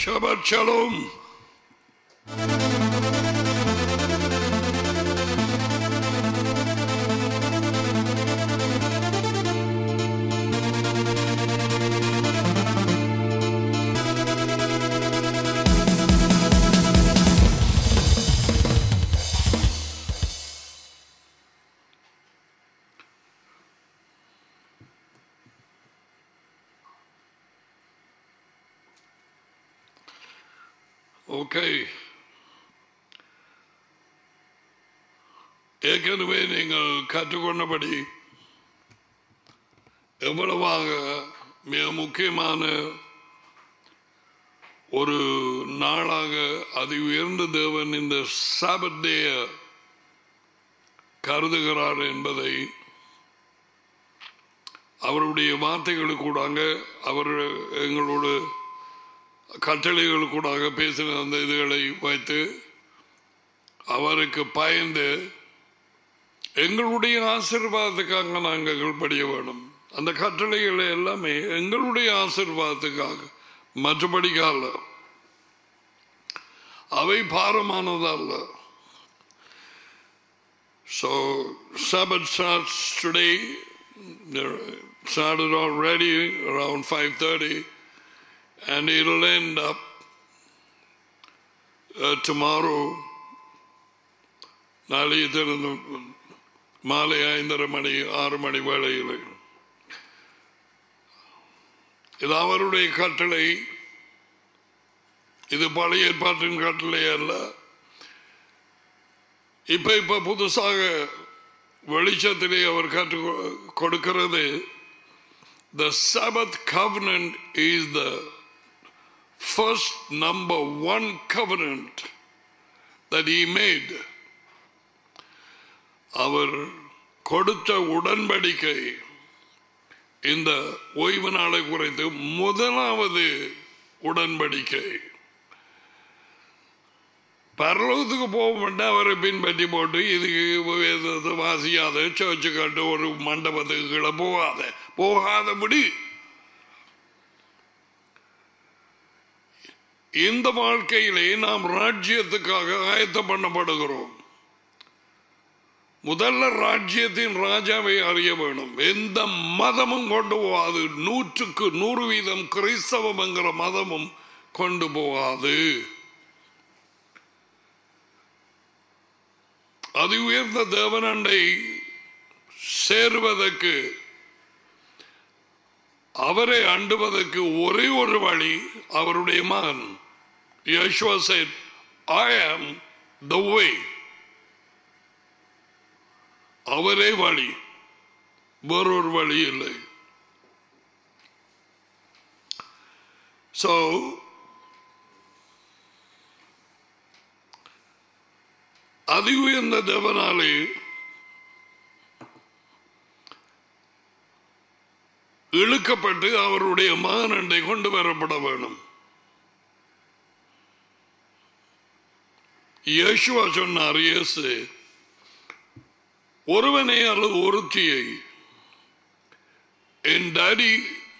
Shabbat Shalom. Okay ஏற்கனவே நீங்கள் கற்றுக்கொண்டபடி எவ்வளவாக மிக முக்கியமான ஒரு நாளாக அதி உயர்ந்த தேவன் இந்த சாபத்தேய கருதுகிறார் என்பதை அவருடைய வார்த்தைகளுக்கூடாங்க அவர் எங்களோடு கட்டளைகள் கூடாக பேசின அந்த இதுகளை வைத்து அவருக்கு பயந்து எங்களுடைய ஆசிர்வாதத்துக்காக நாங்கள் படிய வேணும் அந்த கட்டளைகளை எல்லாமே எங்களுடைய ஆசிர்வாதத்துக்காக மற்றபடிக்கால அவை பாரமானதல்ல So Sabbath starts today. Started already around 5:30 and it'll end up uh, tomorrow நாளைய திறந்து மாலை ஐந்தரை மணி ஆறு மணி வேளையில் இது அவருடைய கட்டளை இது பழைய ஏற்பாட்டின் கட்டளை அல்ல இப்ப இப்ப புதுசாக வெளிச்சத்திலே அவர் கற்றுக் கொடுக்கிறது the Sabbath covenant is the first number one covenant that he made அவர் கொடுத்த உடன்படிக்கை இந்த ஓய்வு நாளை குறைத்து முதலாவது உடன்படிக்கை பரலோகத்துக்கு போக மாட்டேன் அவரை பின்பற்றி போட்டு இதுக்கு வேதத்தை வாசியாத சர்ச்சு கட்டு ஒரு மண்டபத்துக்கு கீழே போகாத போகாதபடி இந்த வாழ்க்கையிலே நாம் ராஜ்யத்துக்காக ஆயத்தம் பண்ணப்படுகிறோம் முதல்ல ராஜ்யத்தின் ராஜாவை அறிய வேணும் எந்த மதமும் கொண்டு போகாது நூற்றுக்கு நூறு வீதம் கிறிஸ்தவம் என்கிற மதமும் கொண்டு போகாது அது உயர்ந்த தேவனண்டை சேருவதற்கு அவரை அண்டுவதற்கு ஒரே ஒரு வழி அவருடைய மகன் Yeshua said I am the way அவரே வழி வேறொரு வழி இல்லை So அதி உயர்ந்த தேவனாலே இழுக்கப்பட்டு அவருடைய மகனண்டை கொண்டு வரப்பட வேணும் இயேசுவா சொன்னார் இயேசு ஒருவனை அல்லது ஒருத்தியை என் டாடி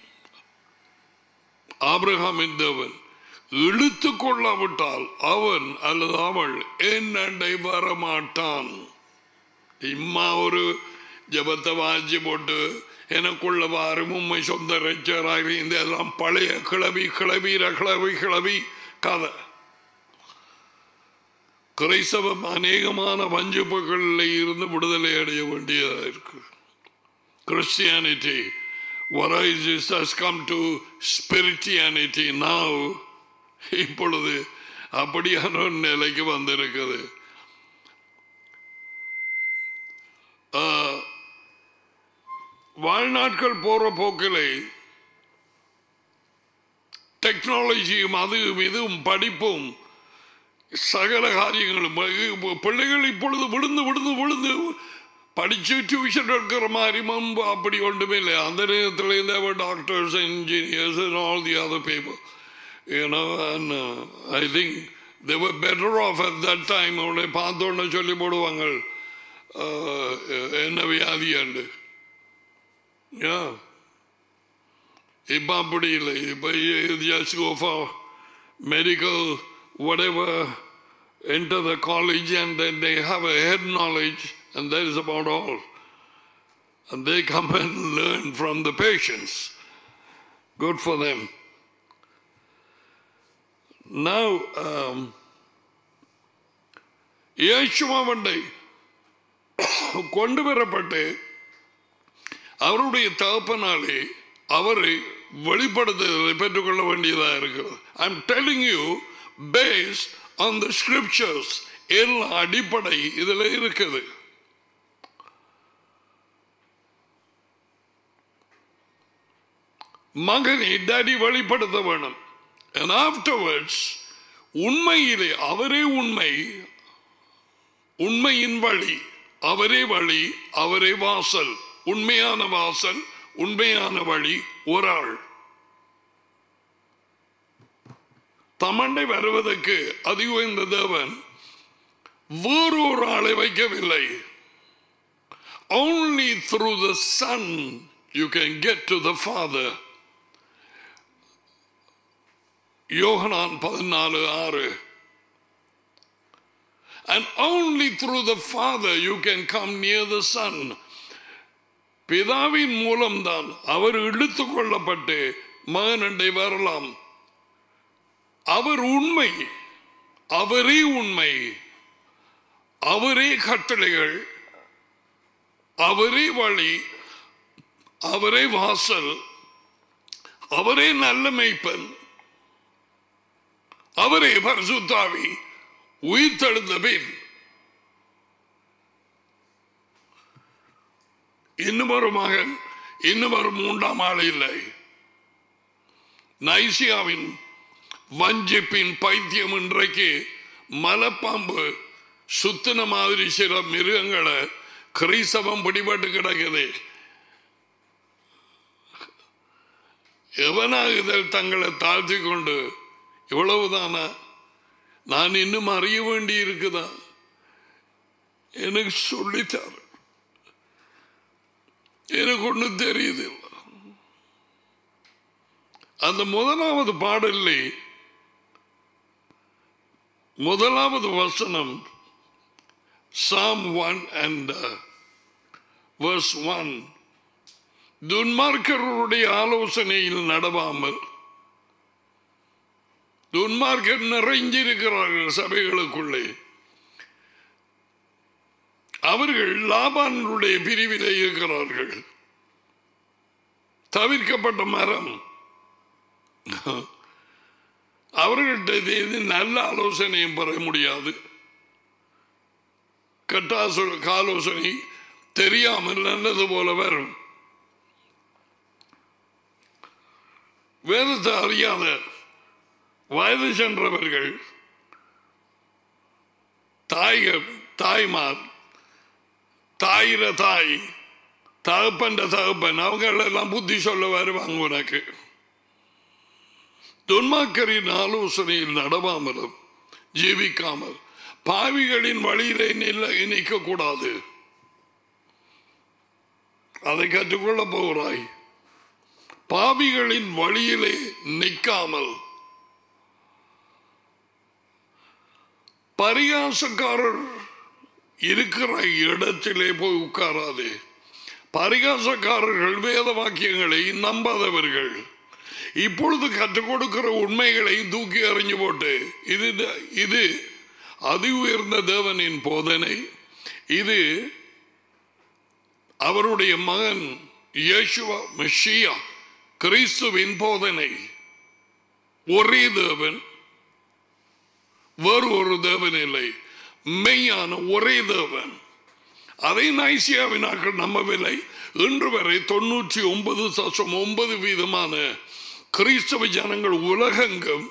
ஆபிரகாமின் தேவன் இழுத்து கொள்ளாவிட்டால் அவன் அல்லது அவள் என் அண்டை வரமாட்டான் இம்மா ஒரு ஜபத்தை வாஞ்சி போட்டு எனக்குள்ள வாரும் உண்மை சொந்த ரச்சராக இந்த எல்லாம் பழைய கிளவி கிளவீர கிளவி கிளவி கதை கிரைசவம் அநேகமான வஞ்சிப்புகளில் இருந்து விடுதலை அடைய வேண்டியதாக இருக்கு Christianity what is this has come to spirituality now இப்பொழுது அப்படியான ஒரு நிலைக்கு வந்திருக்குது வாழ்நாட்கள் போற போக்கிலே டெக்னாலஜியும் அது இதுவும் படிப்பும் சகல காரியங்களும் பிள்ளைகள் இப்பொழுது விழுந்து விழுந்து விழுந்து படிச்சு டியூஷன் எடுக்கிற மாதிரி முன்பு அப்படி ஒன்றுமே இல்லை அந்த நேரத்தில் இருந்த doctors engineers and all the other people you know and I think they were better off at that time அவனை பார்த்தோன்னு சொல்லி போடுவாங்க என்ன வியாதியாண்டு இப்போ அப்படி இல்லை இப்போ just go for medical, whatever, enter the college and then they have a head knowledge, and that is about all. And they come and learn from the patients. Good for them. Now, um, இயேசுவாவண்டை கொண்டு வரப்பட்டு அவருடைய தகப்பனாலே அவரை வெளிப்படுத்துதலை பெற்றுக்கொள்ள வேண்டியதாக இருக்கிறது I am telling you based on the scriptures எல்லா அடிப்படை இதில் இருக்குது மகனை டேடி வெளிப்படுத்த வேணும் and afterwards உண்மையிலே அவரே உண்மை உண்மையின் வழி அவரே வழி அவரே வாசல் உண்மையான வாசல் உண்மையான வழி ஒரு ஆள் தமண்டை வருவதற்கு அதிகம் இந்த தேவன் வேறொரு ஆளை வைக்கவில்லை only through the son you can get to the father யோகனான் பதினாலு ஆறு and only through the father you can come near the son பிதாவின் மூலம்தான் அவர் இழுத்து கொள்ளப்பட்டு மகனண்டை வரலாம் அவர் உண்மை அவரே உண்மை அவரே கட்டளைகள் அவரே வழி அவரே வாசல் அவரே நல்ல மெய்ப்பன் அவரே பரிசுத்தாவி உயிர்த்தெழுந்த பின் இன்னும் ஒரு மகன் இன்னும் ஒரு மூன்றாம் ஆள் இல்லை நைசியாவின் வஞ்சிப்பின் பைத்தியம் இன்றைக்கு மலைப்பாம்பு சுத்தின மாதிரி சில மிருகங்களை கிறிஸ்தவம் பிடிபட்டு கிடக்குது எவனாகுதல் தங்களை தாழ்த்தி கொண்டு இவ்வளவுதானா நான் இன்னும் அறிய வேண்டி இருக்குதா எனக்கு சொல்லித்தார் எனக்கு ஒன்றும் தெரியுது அந்த முதலாவது பாடலில் முதலாவது வசனம் psalm one and verse one துன்மார்க்கருடைய ஆலோசனையில் நடவாமல் துன்மார்க்கர் நிறைஞ்சிருக்கிறார்கள் சபைகளுக்குள்ளே அவர்கள் லாபானுடைய பிரிவிலே இருக்கிறார்கள் தவிர்க்கப்பட்ட மரம் அவர்கள்ட்ட இது நல்ல ஆலோசனையும் பெற முடியாது கட்டாசு ஆலோசனை தெரியாமல் நல்லது போல வரும் வேதத்தை அறியாத வயது சென்றவர்கள் தாய்கள் தாய்மார் தாயிர தாய் தகப்பன்ற தகப்பன் அவங்க எல்லாம் புத்தி சொல்ல வருவாங்க உனக்கு துன்மாக்கரின் ஆலோசனையில் நடவாமலும் ஜீவிக்காமல் பாவிகளின் வழியிலே நில நிற்கக்கூடாது அதை கற்றுக்கொள்ள போகிறாய் பாவிகளின் வழியிலே நிற்காமல் பரிகாசக்காரர் இருக்கிற இடத்திலே போய் உட்காராதே பரிகாசக்காரர்கள் வேத வாக்கியங்களை நம்பாதவர்கள் இப்பொழுது கற்றுக் கொடுக்கிற உண்மைகளை தூக்கி எறிஞ்சு போட்டு இது இது அதி உயர்ந்த தேவனின் போதனை இது அவருடைய மகன் இயேசுவா மெஷியா கிறிஸ்துவின் போதனை ஒரே தேவன் வேறு ஒரு தேவன் இல்லை மெய்யான ஒரே தேவன் அதை நைசியாவினார்கள் நம்பவில்லை இன்று வரை தொண்ணூற்றி ஒன்பது தசம் ஒன்பது வீதமான கிறிஸ்தவ ஜனங்கள் உலகெங்கும்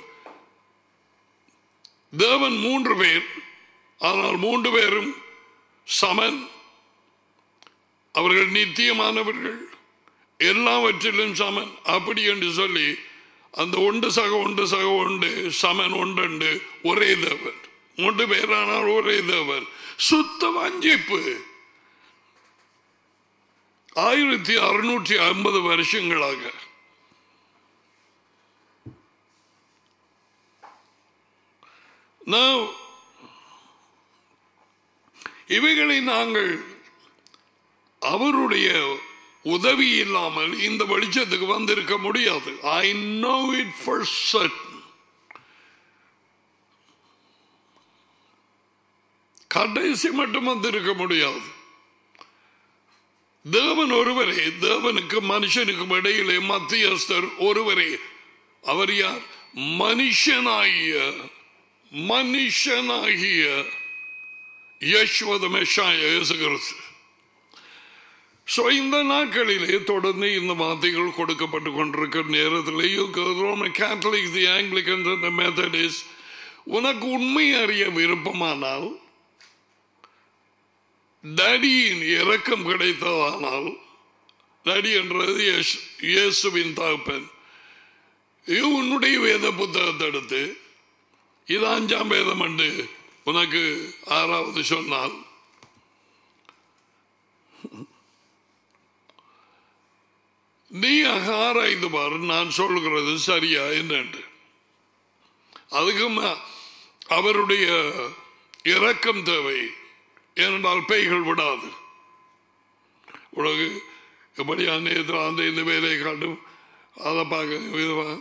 தேவன் மூன்று பேர் ஆனால் மூன்று பேரும் சமன் அவர்கள் நித்தியமானவர்கள் எல்லாவற்றிலும் சமன் அப்படி என்று சொல்லி அந்த ஒன்று சக ஒன்று சக ஒன்று சமன் ஒன்றண்டு ஒரே தேவன் மூன்று பேரானால் ஒரே தேவன் சுத்த வஞ்சிப்பு ஆயிரத்தி அறுநூற்றி ஐம்பது வருஷங்களாக Now, இவைகளை நாங்கள் அவருடைய உதவி இல்லாமல் இந்த வெளிச்சத்துக்கு வந்திருக்க முடியாது I know it for certain கடைசி மட்டும் வந்திருக்க முடியாது தேவன் ஒருவரே தேவனுக்கு மனுஷனுக்கும் இடையிலே மத்தியஸ்தர் ஒருவரே அவர் யார் மனுஷனாகிய மனுஷனாகிய யஷ்வத மெஷாய இயேசு கிறிஸ்து ஸோ இந்த நாட்களிலே தொடர்ந்து இந்த வார்த்தைகள் கொடுக்கப்பட்டு கொண்டிருக்கிற நேரத்தில் கேத்தலிக் தி ஆங்கிலிக்கன்ஸ் அந்த மெத்தடிஸ் உனக்கு உண்மை அறிய விருப்பமானால் டடியின் இரக்கம் கிடைத்ததானால் டடி என்றது இயேசு- இயேசுவின் தகப்பன் இது உன்னுடைய வேத புத்தகத்தை எடுத்து இது அஞ்சாம் வேதம் என்று உனக்கு ஆறாவது சொன்னால் நீ ஆராய்ந்து பாரு நான் சொல்கிறது சரியா என்னண்டு அதுக்கு ம- அவருடைய இரக்கம் தேவை ஏனென்றால் பேய்கள் விடாது உலகு எப்படி நேரத்தில் அந்த இந்த வேலையை காட்டும் அதை பார்க்க விதமாக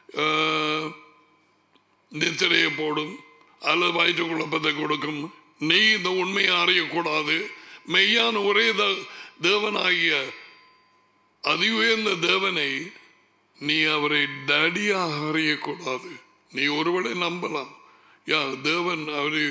நித்திரையை போடும் அல்லது வயிற்று குழப்பத்தை கொடுக்கும் நீ இந்த உண்மையை அறியக்கூடாது மெய்யான ஒரே த- தேவனாகிய அதி உயர்ந்த தேவனை நீ அவரை டடியாக அறியக்கூடாது நீ ஒருவரை நம்பலாம் யா தேவன் அவரை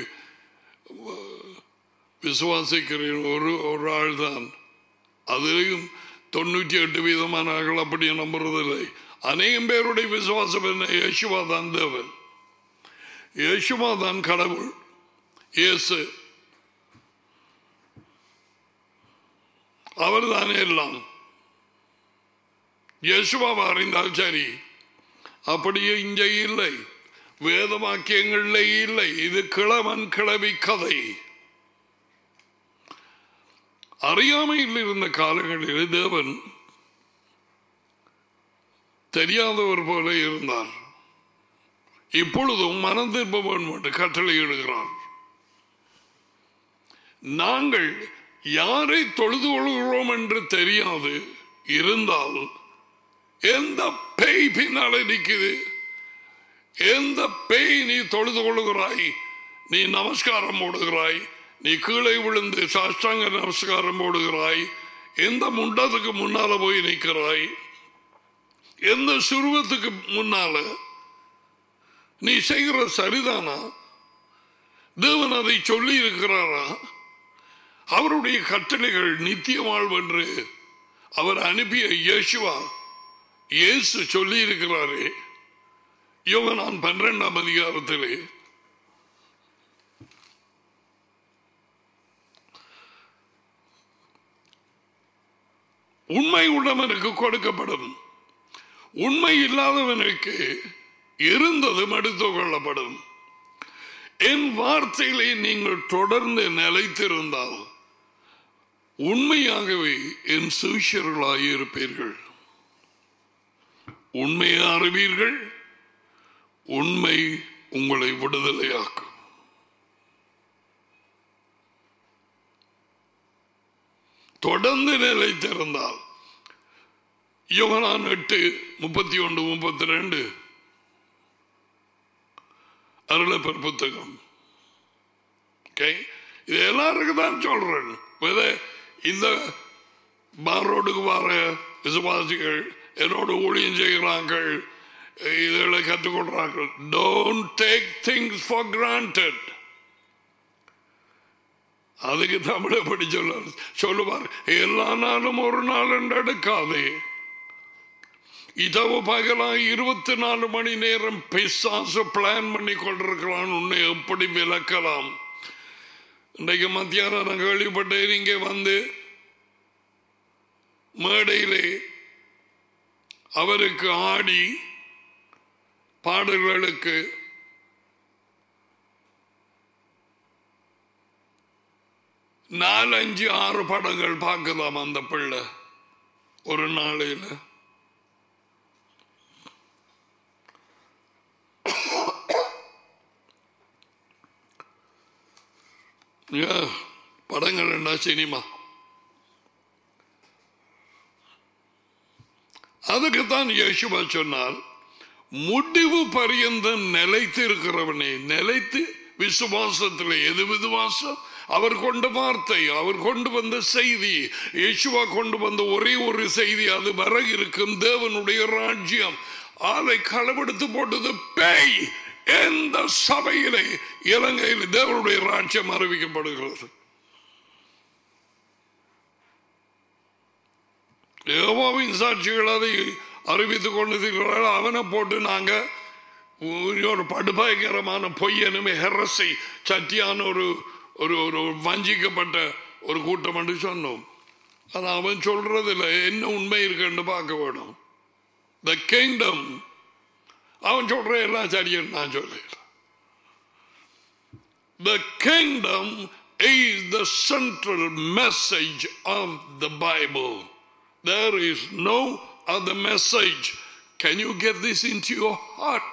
விசுவாசிக்கிற ஒரு ஒரு ஆள் தான் அதிலையும் தொண்ணூற்றி எட்டு வீதமான ஆட்கள் அப்படி நம்புறதில்லை அநேகம் பேருடைய விசுவாசம் என்ன யேசுவா தான் தேவன் யேசுவா தான் கடவுள் இயேசு அவர் தானே எல்லாம் இயேசுவாவை அறிந்தால் சரி அப்படியே இங்கே இல்லை வேத வாக்கியங்கள்ல இல்லை இது கிழவன் கிளவி கதை அறியாமையில் இருந்த காலங்களில் தேவன் தெரியாதவர் போல இருந்தார் இப்பொழுதும் மனம் திரும்ப வேண்டும் என்று கட்டளையிடுகிறார் நாங்கள் யாரை தொழுது கொள்கிறோம் என்று தெரியாது இருந்தால் எந்த பேய் பின்னாலே நிற்குது எந்த பேய் நீ தொழுது கொள்கிறாய் நீ நமஸ்காரம் போடுகிறாய் நீ கீழே விழுந்து சாஷ்டாங்க நமஸ்காரம் போடுகிறாய் எந்த முண்டத்துக்கு முன்னால போய் நிற்கிறாய் எந்த சுருவத்துக்கு முன்னால நீ செய்கிற சரிதானா தேவன் அதை சொல்லி இருக்கிறாரா அவருடைய கட்டளைகள் நித்திய வாழ்வென்று அவர் அனுப்பிய இயேசுவா இயேசு சொல்லி இருக்கிறாரே யோகனான் பன்னிரெண்டாம் அதிகாரத்திலே உண்மை உள்ளவனுக்கு கொடுக்கப்படும் உண்மை இல்லாதவனுக்கு இருந்ததும் எடுத்துக் கொள்ளப்படும் என் வார்த்தையிலே நீங்கள் தொடர்ந்து நிலைத்திருந்தால் உண்மையாகவே என் சூஷர்களாக இருப்பீர்கள் உண்மையை அறிவீர்கள் உண்மை உங்களை விடுதலையாக்கும் தொடர்ந்து நிலைத்திருந்தால் யோகனான் எட்டு முப்பத்தி ஒன்று முப்பத்தி ரெண்டு அருளப்பர் புத்தகம் ஓகே இது எல்லாருக்கும் தான் சொல்றேன் வித இந்த பாரோடுக்கு வர விசுவாசிகள் என்னோட ஊழியம் செய்கிறார்கள் இதுகளை கற்றுக்கொள்றார்கள் don't take things for granted அதுக்கு தமிழ் எப்படி சொல்ல சொல்லுவார் எல்லா நாளும் ஒரு நாள் என்று எடுக்காதே இதவு பகலா இருபத்தி நாலு மணி நேரம் பிசாசு பிளான் பண்ணி கொண்டிருக்கிறான் உன்னை எப்படி விளக்கலாம் இன்றைக்கு மத்தியானம் நான் கேள்விப்பட்டேன் இங்கே வந்து மேடையிலே அவருக்கு ஆடி பாடல்களுக்கு நாலஞ்சு ஆறு படங்கள் பார்க்கலாம் அந்த பிள்ளை ஒரு நாளையில Yeah, படங்கள் என்ன சினிமா அதுக்குத்தான் யேசுவா சொன்னார் முடிவு பரியந்தம் நிலைத்து இருக்கிறவனே நிலைத்து விசுவாசத்தில் எது விசுவாசம் அவர் கொண்ட வார்த்தை அவர் கொண்டு வந்த செய்தி யேசுவா கொண்டு வந்த ஒரே ஒரு செய்தி அது வர இருக்கும் தேவனுடைய ராஜ்யம் அதை களவெடுத்து போட்டது பேய் எந்த சபையிலே இலங்கையில் தேவனுடைய ராஜ்யம் அறிவிக்கப்படுகிறது யோவாவின் சாட்சிகள் அதை அறிவித்துக் கொண்டிருக்கிறார்கள் அவனை போட்டு நாங்க ஒரு படுபயங்கரமான பொய்யனுமே ஹெரசை சட்டியான ஒரு ஒரு ஒரு வஞ்சிக்கப்பட்ட ஒரு கூட்டம் என்று சொன்னோம் ஆனா அவன் சொல்றதில்ல என்ன உண்மை இருக்குன்னு பார்க்க வேணும் த கிங்டம் அவன் சொல்ற எல்லாம் சரியன்னு நான் சொல்ல The kingdom is the central message of the Bible. There is no other message. Can you get this into your heart?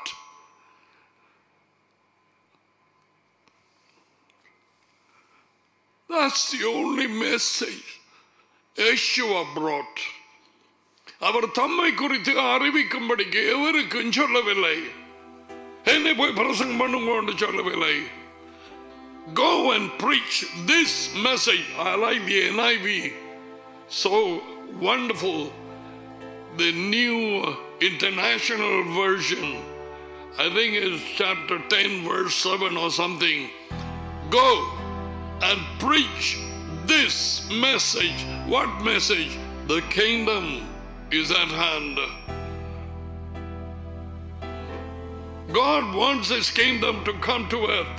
That's the only message Yeshua brought. அவர் தம்மை குறித்து அறிவிக்கும்படிக்கு எவருக்கும் சொல்லவில்லை என்னை போய் பிரசங்கம் பண்ணுங்க சொல்லவில்லை Go and preach this message. I like the NIV. So wonderful. The new international version. I think it's chapter 10, verse 7 or something. Go and preach this message. What message? The kingdom is at hand. God wants his kingdom to come to earth.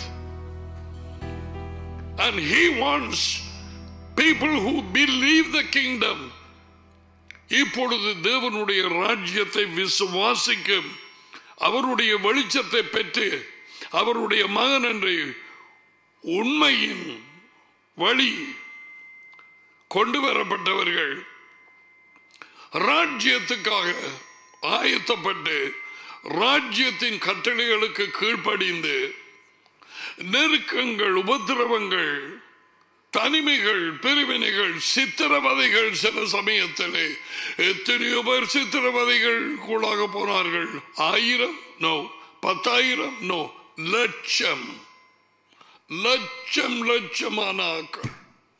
And he wants people who believe the kingdom. இப்பொழுது தேவனுடைய ராஜ்யத்தை விசுவாசிக்கும் அவருடைய வெளிச்சத்தை பெற்று அவருடைய மகன் என்று உண்மையின் வழி கொண்டு வரப்பட்டவர்கள் ராஜ்யத்துக்காக ஆயத்தப்பட்டு ராஜ்யத்தின் கட்டளைகளுக்கு கீழ்ப்படிந்து நெருக்கங்கள் உபத்திரவங்கள் தனிமைகள் பிரிவினைகள் சித்திரவதைகள் சில சமயத்திலே எத்தனையோ பேர் சித்திரவதைகள் கூடாக போனார்கள் ஆயிரம் நோ பத்தாயிரம் நோ லட்சம் லட்சம் லட்சமான ஆக்கள்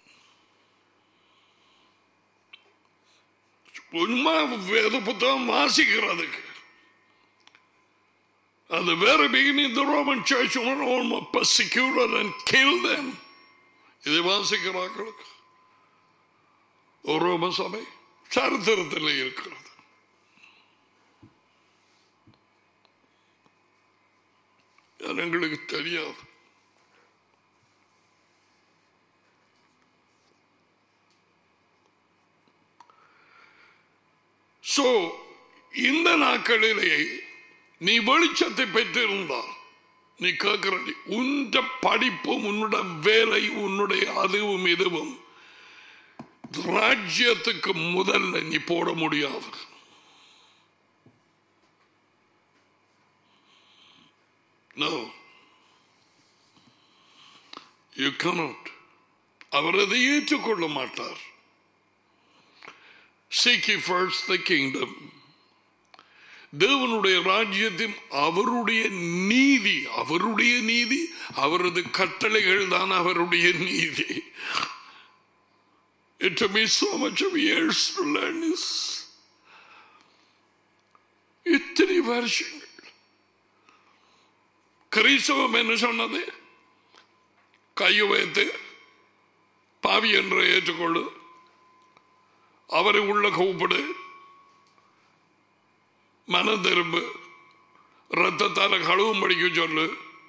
உண்மை வேத புத்தகம் வாசிக்கிறதுக்கு At the very beginning, the Roman church were almost persecuted and killed them. இதை வாசிக்கிறார்களுக்கு ரோம சபை சரித்திரத்தில் இருக்கிறது எங்களுக்கு தெரியாது சோ இந்த நாட்களிலே நீ வெளிச்சத்தை பெற்றிருந்தால் நீ கேட்கிற உன்ற படிப்பும் உன்னுடைய வேலை உன்னுடைய அதுவும் இதுவும் ராஜ்யத்துக்கு முதல்ல நீ போட முடியாது No. You cannot. அவர் அதை ஏற்றுக்கொள்ள மாட்டார் Seek ye first the kingdom. தேவனுடைய ராஜ்யத்தின் அவருடைய நீதி அவருடைய நீதி அவரது கட்டளைகள் தான் அவருடைய நீதி It took me so much of years to learn this. இத்தனை வருஷங்கள் கிறிஸ்தவம் என்ன சொன்னது கையை வைத்து பாவி என்று ஏற்றுக்கொள்ளு அவரை உள்ள கூப்பிடு மன திரும்பு ரத்தத்தால கழுவும் படிக்க சொல்லு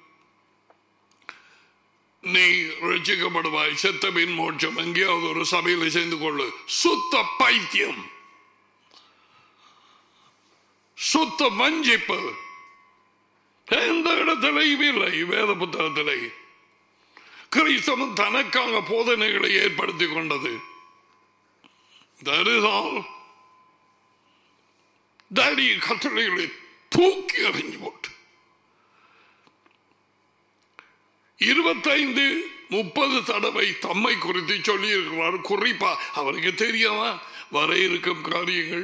நீ ரட்சிக்கப்படுவாய் செத்த பின் மோட்சம் எங்கேயாவது ஒரு சபையில் சேர்ந்து கொள்ளு சுத்த பைத்தியம் சுத்த வஞ்சிப்பு எந்த இடத்திலையும் இல்லை வேத புத்தகத்திலே கிறிஸ்தவன் தனக்காக போதனைகளை ஏற்படுத்தி கொண்டது That is all. தாடிய கட்டளைகளை தூக்கி எறிஞ்சு போட்டு இருபத்தைந்து முப்பது தடவை தம்மை குறித்து சொல்லி இருக்கிறார் குறிப்பா அவருக்கு தெரியாமா வர இருக்கும் காரியங்கள்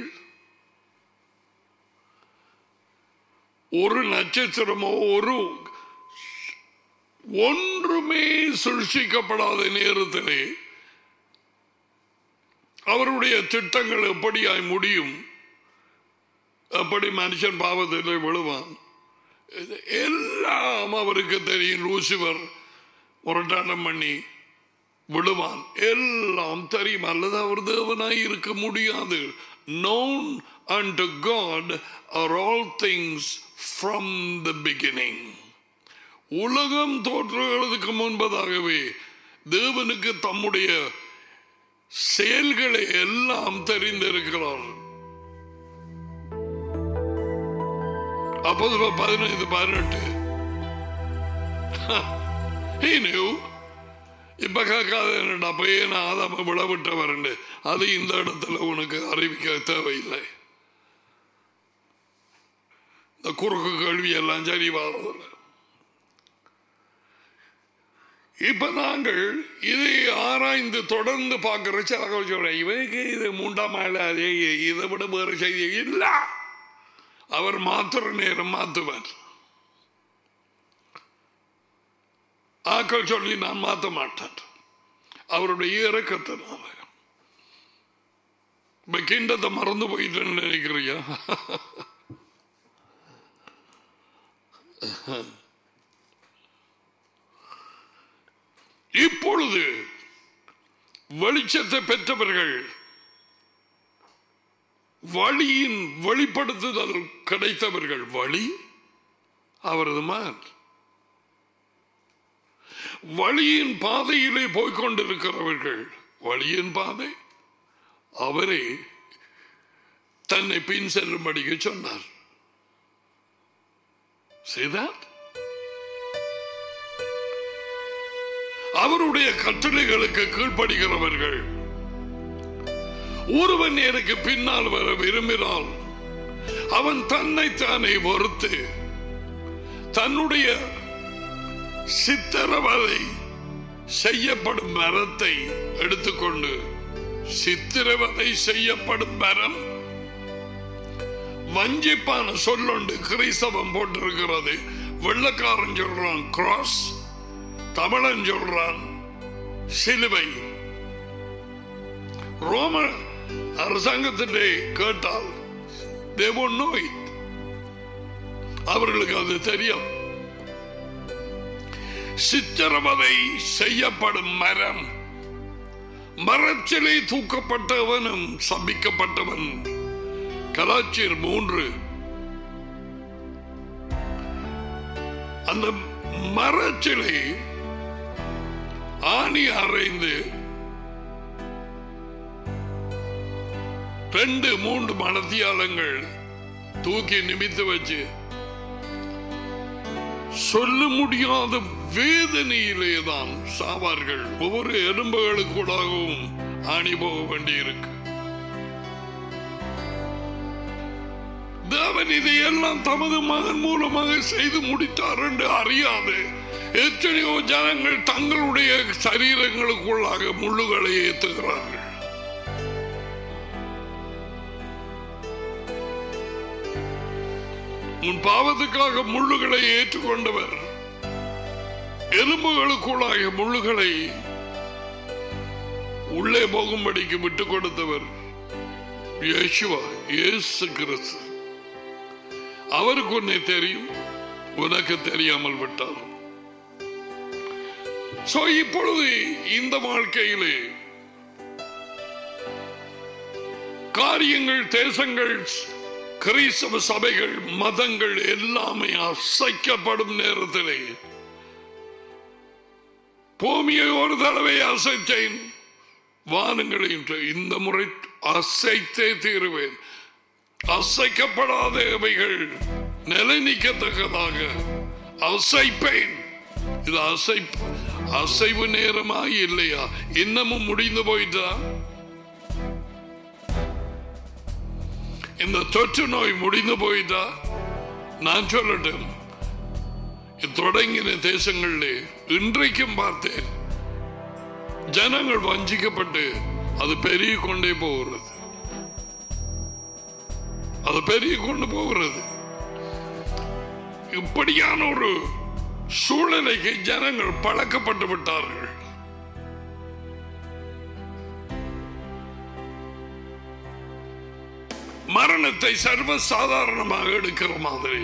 ஒரு நட்சத்திரமோ ஒரு ஒன்றுமே சுழ்சிக்கப்படாத நேரத்திலே அவருடைய திட்டங்கள் எப்படியாய் முடியும் எப்படி மனுஷன் பாவத்தில் விழுவான் இது எல்லாம் அவருக்கு தெரியும் லூசிபர் முரட்டாட்டம் பண்ணி விடுவான் எல்லாம் தெரியும் அல்லது அவர் தேவனாய் இருக்க முடியாது known unto God are all things from the beginning உலகம் தோற்றுகிறதுக்கு முன்பதாகவே தேவனுக்கு தம்முடைய செயல்களை எல்லாம் தெரிந்திருக்கிறார் அப்போது பதினைந்து பதினெட்டு He knew. இப்ப கேட்காத என்னடா பையன் ஆதாம விடவிட்டவர் அது இந்த இடத்துல உனக்கு அறிவிக்க தேவையில்லை இந்த குறுக்கு கேள்வி எல்லாம் சரி வாரதில்லை இப்ப நாங்கள் இதை ஆராய்ந்து தொடர்ந்து பார்க்கிற சில சொல்றேன் இவனுக்கு இது மூன்றாம் ஆள் அதே இதை விட வேறு செய்தி இல்ல அவர் மாத்துற நேரம் மாத்துவார் ஆக்கள் சொல்லி நான் மாற்ற மாட்டேன் அவருடைய இறக்கத்தினால இப்ப கிண்டத்தை மறந்து போயிட்டேன்னு நினைக்கிறியா இப்பொழுது வெளிச்சத்தை பெற்றவர்கள் வழியின் வெளிப்படுத்துதல் கிடைத்தவர்கள் வழி அவரது மான் வழியின் பாதையிலே போய்கொண்டிருக்கிறவர்கள் வழியின் பாதை அவரே தன்னை பின் செல்லும்படிக்கு சொன்னார் See that? அவருடைய கட்டளைகளுக்கு கீழ்ப்படுகிறவர்கள் ஒருவன் எனக்கு பின்னால் வர விரும்பினால் அவன் தன்னைத்தானே பொறுத்து தன்னுடைய சித்திரவதை செய்யப்படும் மரத்தை எடுத்துக்கொண்டு சித்திரவதை செய்யப்படும் மரம் வஞ்சிப்பான சொல்லொண்டு கிறிஸ்தவம் போட்டிருக்கிறது வெள்ளக்காரன் சொல்றான் கிராஸ் தமிழன் சொல்றான் சிலுவை ரோம அரசாங்கத்திலே கேட்டால் தேவோ நோய் அவர்களுக்கு அது தெரியும் சித்திரவதை செய்யப்படும் மரம் மரச்சிலை தூக்கப்பட்டவனும் சபிக்கப்பட்டவன் கலாச்சீர் மூன்று அந்த மரச்சிலை ஆணி அறைந்து ரெண்டு மூன்று மனத்தியாலங்கள் தூக்கி நிமித்து வச்சு சொல்ல முடியாத வேதனையிலே தான் சாவார்கள் ஒவ்வொரு எலும்புகளுக்கூடாகவும் ஆணி போக வேண்டியிருக்கு தேவன் இதையெல்லாம் தமது மகன் மூலமாக செய்து முடித்தார் என்று அறியாது எத்தனையோ ஜனங்கள் தங்களுடைய சரீரங்களுக்குள்ளாக முள்ளுகளை ஏத்துகிறார்கள் உன் பாவத்துக்காக முள்ளுகளை ஏற்றுக்கொண்டவர் எலும்புகளுக்குள்ளாக முள்ளுகளை உள்ளே போகும்படிக்கு விட்டுக் கொடுத்தவர் இயேசுவா இயேசு கிறிஸ்து அவருக்கு உன்னை தெரியும் உனக்கு தெரியாமல் விட்டார் சோ இப்பொழுது இந்த வாழ்க்கையிலே காரியங்கள் தேசங்கள் கிறிஸ்தவ சபைகள் மதங்கள் எல்லாமே அசைக்கப்படும் நேரத்திலே பூமியை ஒரு தடவை அசைத்தேன் வானங்களையும் இந்த முறை அசைத்தே தீருவேன் அசைக்கப்படாதவைகள் நிலை நிற்கத்தக்கதாக அசைப்பேன் இது அசை அசைவு நேரமா இல்லையா இன்னமும் முடிந்து போயிட்டா இந்த தொற்று நோய் முடிந்து போயிட்டா நான் சொல்லட்டும் தொடங்கின தேசங்களிலே இன்றைக்கும் பார்த்தேன் ஜனங்கள் வஞ்சிக்கப்பட்டு அது பெருகி கொண்டே போகிறது அது பெருகி கொண்டு போகிறது இப்படியான ஒரு சூழ்நிலைக்கு ஜனங்கள் பழக்கப்பட்டு விட்டார்கள் மரணத்தை சர்வ சாதாரணமாக எடுக்கிற மாதிரி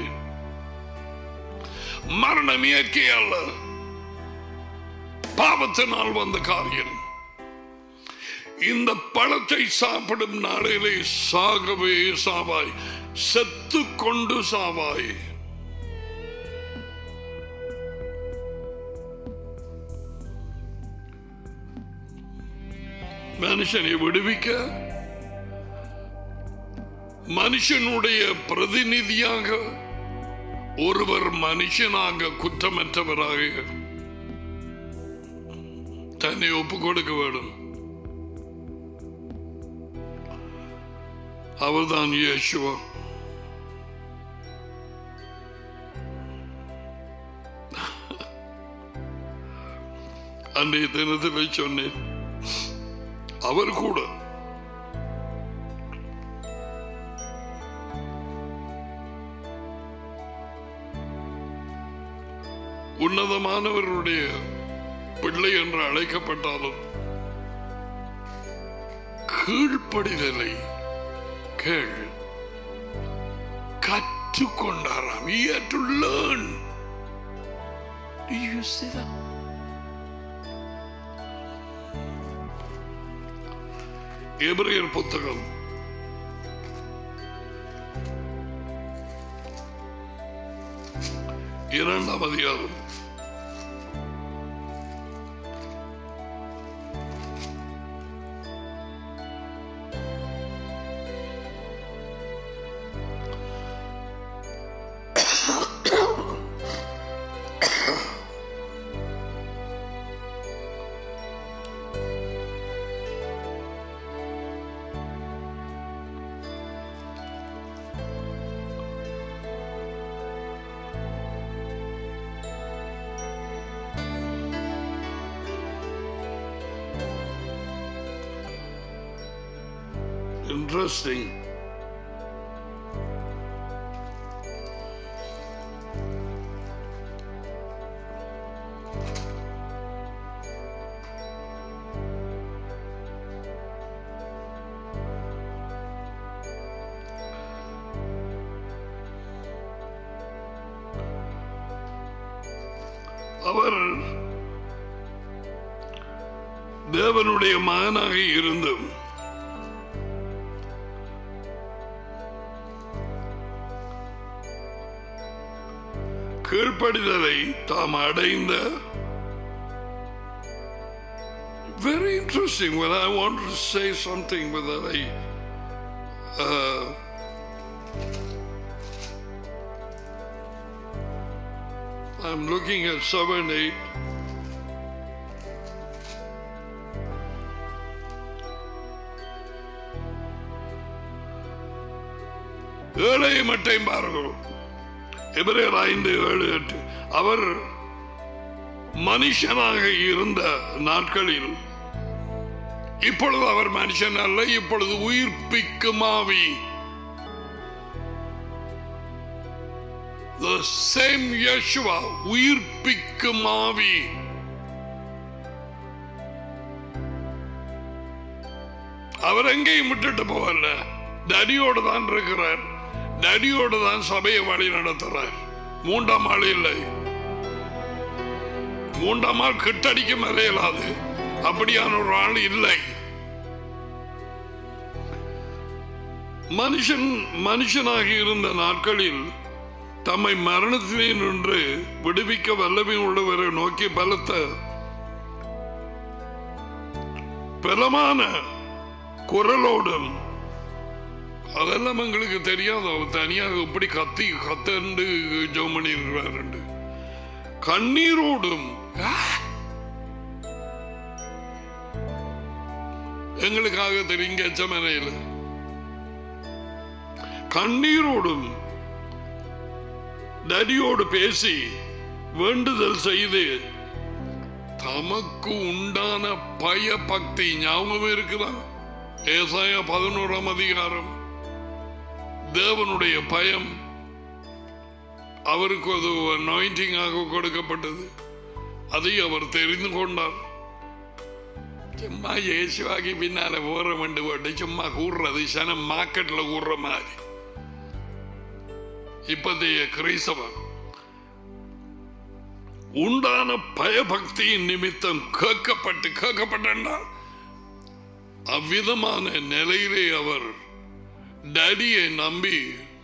மரணம் இயற்கை அல்ல பாவத்தினால் வந்த காரியம் இந்த பழத்தை சாப்பிடும் நாளிலே சாகவே சாவாய் செத்து கொண்டு சாவாய் மனுஷனை விடுவிக்க மனுஷனுடைய பிரதிநிதியாக ஒருவர் மனுஷனாக குற்றமற்றவராக தன்னை ஒப்பு கொடுக்க வேண்டும் அவர்தான் இயேசுவா அன்றைய தினத்தில் சொன்னேன் அவர் கூட உன்னதமானவருடைய பிள்ளை என்று அழைக்கப்பட்டாலும் கீழ்ப்படிதலை கேள் கற்றுக்கொண்டாராம் he had to learn do you see that எபிரேயர் புத்தகம் இரண்டாம் அதிகாரம் Interesting. அவர் தேவனுடைய மகனாக இருந்தும் கீழ்ப்படிதலை தாம் அடைந்த very interesting when I want to say something with that I uh, I'm looking at 7 8 ஏழை மட்டையும் பாருங்கள் எபிரேயர் ஐந்து ஏழு எட்டு அவர் மனுஷனாக இருந்த நாட்களில் இப்பொழுது அவர் மனுஷன் அல்ல இப்பொழுது உயிர்ப்பிக்கும் ஆவி The same Yeshua உயிர்ப்பிக்கும் ஆவி அவர் எங்கேயும் விட்டுட்டு போகல டடியோடு தான் இருக்கிறார் டடியோடு தான் சபையை வழி நடத்துறார் மூன்றாம் ஆள் இல்லை மூன்றாம் ஆள் கிட்டடிக்க மறையலாது அப்படியான ஒரு ஆள் இல்லை மனுஷன் மனுஷனாக இருந்த நாட்களில் தம்மை மரணத்திலே நின்று விடுவிக்க வல்லமை உள்ளவரை நோக்கி பலத்த பலமான குரலோடும் அதெல்லாம் எங்களுக்கு தெரியாது அவர் தனியாக இப்படி கத்தி கத்தண்டு ஜோம் பண்ணியிருக்கிறார் கண்ணீரோடும் ஆ! எங்களுக்காக தெரியும் கெச்சமனையில் கண்ணீரோடும் டடியோடு பேசி வேண்டுதல் செய்து தமக்கு உண்டான பய பக்தி ஞாபகம் இருக்குதா ஏசாயா பதினோராம் அதிகாரம் தேவனுடைய பயம் அவருக்கு அது அனாயிண்டிங்காக கொடுக்கப்பட்டது அதை அவர் தெரிந்து கொண்டார் சும்மா இயேசுவாகி பின்னால போற மண்டு போட்டு சும்மா கூடுறது சனம் மார்க்கெட்ல கூடுற மாதிரி இப்பதைய கிறிஸ்தவம் உண்டான பயபக்தியின் நிமித்தம் கேட்கப்பட்டு கேட்கப்பட்டால் அவ்விதமான நிலையிலே அவர் டேடியை நம்பி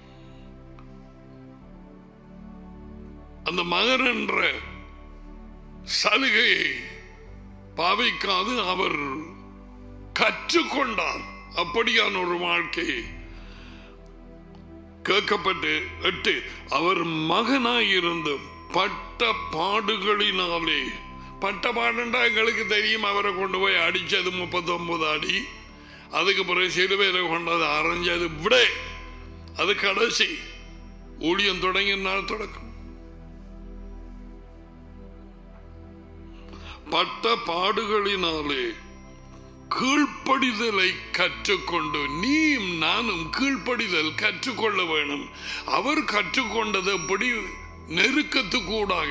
அந்த மகன் என்ற சலுகையை பாவிக்காது அவர் கற்றுக்கொண்டார் அப்படியான ஒரு வாழ்க்கையை கேட்கப்பட்டு எட்டு அவர் மகனாயிருந்து பட்ட பாடுகளினாலே பட்ட பாடுண்டா எங்களுக்கு தெரியும் அவரை கொண்டு போய் அடிச்சது முப்பத்தி ஒன்பது அடி அதுக்கு பிறகு சிலுவையில கொண்டது அரைஞ்சது விட அது கடைசி ஊழியம் தொடங்கிய நாள் தொடக்கம் பட்ட பாடுகளினாலே கீழ்ப்படிதலை கற்றுக்கொண்டு நீயும் நானும் கீழ்ப்படிதல் கற்றுக்கொள்ள வேணும் அவர் கற்றுக்கொண்டது எப்படி நெருக்கத்துக்கூடாக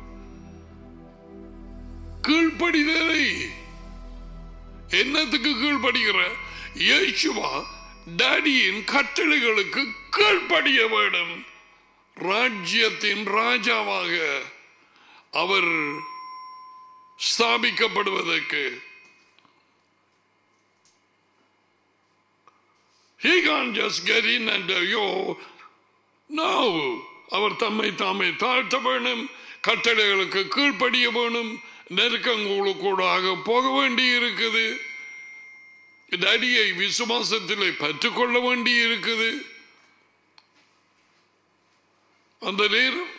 கீழ்ப்படிதலை என்னத்துக்கு கீழ்ப்படுகிற இயேசுவா டாடியின் கட்டளைகளுக்கு கீழ்ப்படிய வேண்டும் ராஜ்யத்தின் ராஜாவாக அவர் ஸ்தாபிக்கப்படுவதற்கு He can't just get in and uh, yo, no. அவர் தம்மை தாமே தாழ்த்த வேணும் கட்டளைகளுக்கு கீழ்ப்படிய வேணும் நெருக்கங்களுக்கூடாக போக வேண்டி இருக்குது டடியை விசுவாசத்திலே பற்றுக்கொள்ள வேண்டி இருக்குது அந்த நேரம்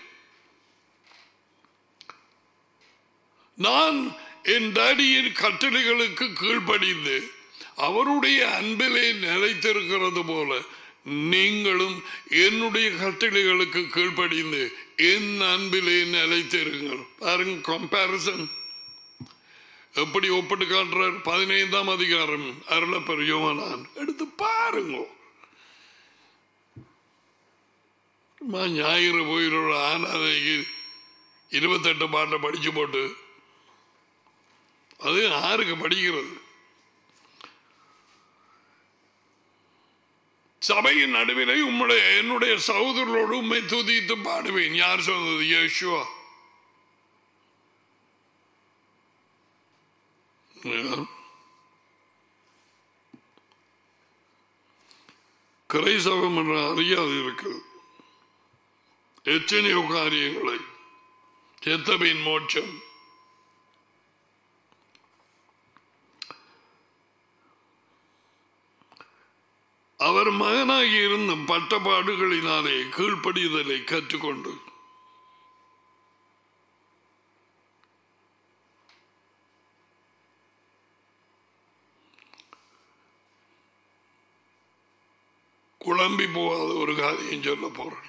நான் என் டடியின் கட்டளைகளுக்கு கீழ்ப்படிந்து அவருடைய அன்பிலே நிலைத்திருக்கிறது போல நீங்களும் என்னுடைய கட்டளைகளுக்கு கீழ்ப்படிந்து என் அன்பிலே நிலைத்திருங்கள் பாருங்க கம்பாரிசன் எப்படி ஒப்பிட்டு காட்டுறார் பதினைந்தாம் அதிகாரம் அருளப்பர் யோவானான் எடுத்து பாருங்க சும்மா ஞாயிறு போயிடுற ஆனாதைக்கு இருபத்தெட்டு பாட்டை படிச்சு போட்டு அது யாருக்கு படிக்கிறது சபையின் நடுவிலே உம்முடைய என்னுடைய சகோதரர்களோடு உண்மை துதித்து பாடுவேன் யார் சொன்னது யேசுவா கிரைசவம் என்ற அறியாது இருக்குது எத்தனையோ காரியங்களை எத்தபின் மோட்சம் அவர் மகனாகி இருந்த பட்டப்பாடுகளினாலே கீழ்ப்படிதலை கற்றுக்கொண்டு குழம்பி போகாத ஒரு காரியம் சொல்ல போறேன்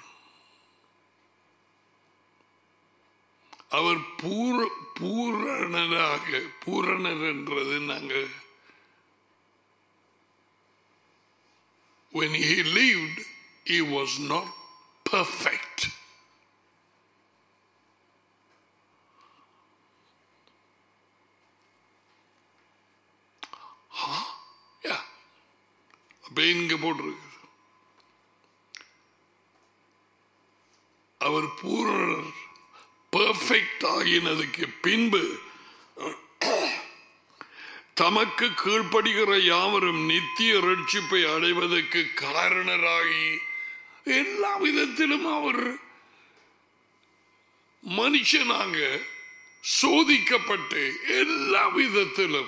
அவர் பூர பூரணராக பூரணர் என்றது நாங்கள் when he lived, he was not perfect. Huh? Yeah. அப்ப இங்க போட்டிருக்கு அவர் பூரணர் பெர்ஃபெக்ட் ஆகினதுக்கு பின்பு தமக்கு கீழ்ப்படுகிற யாவரும் நித்திய ரட்சிப்பை அடைவதற்கு காரணராகி எல்லா விதத்திலும் அவர் மனுஷனாக சோதிக்கப்பட்டு எல்லா விதத்திலும்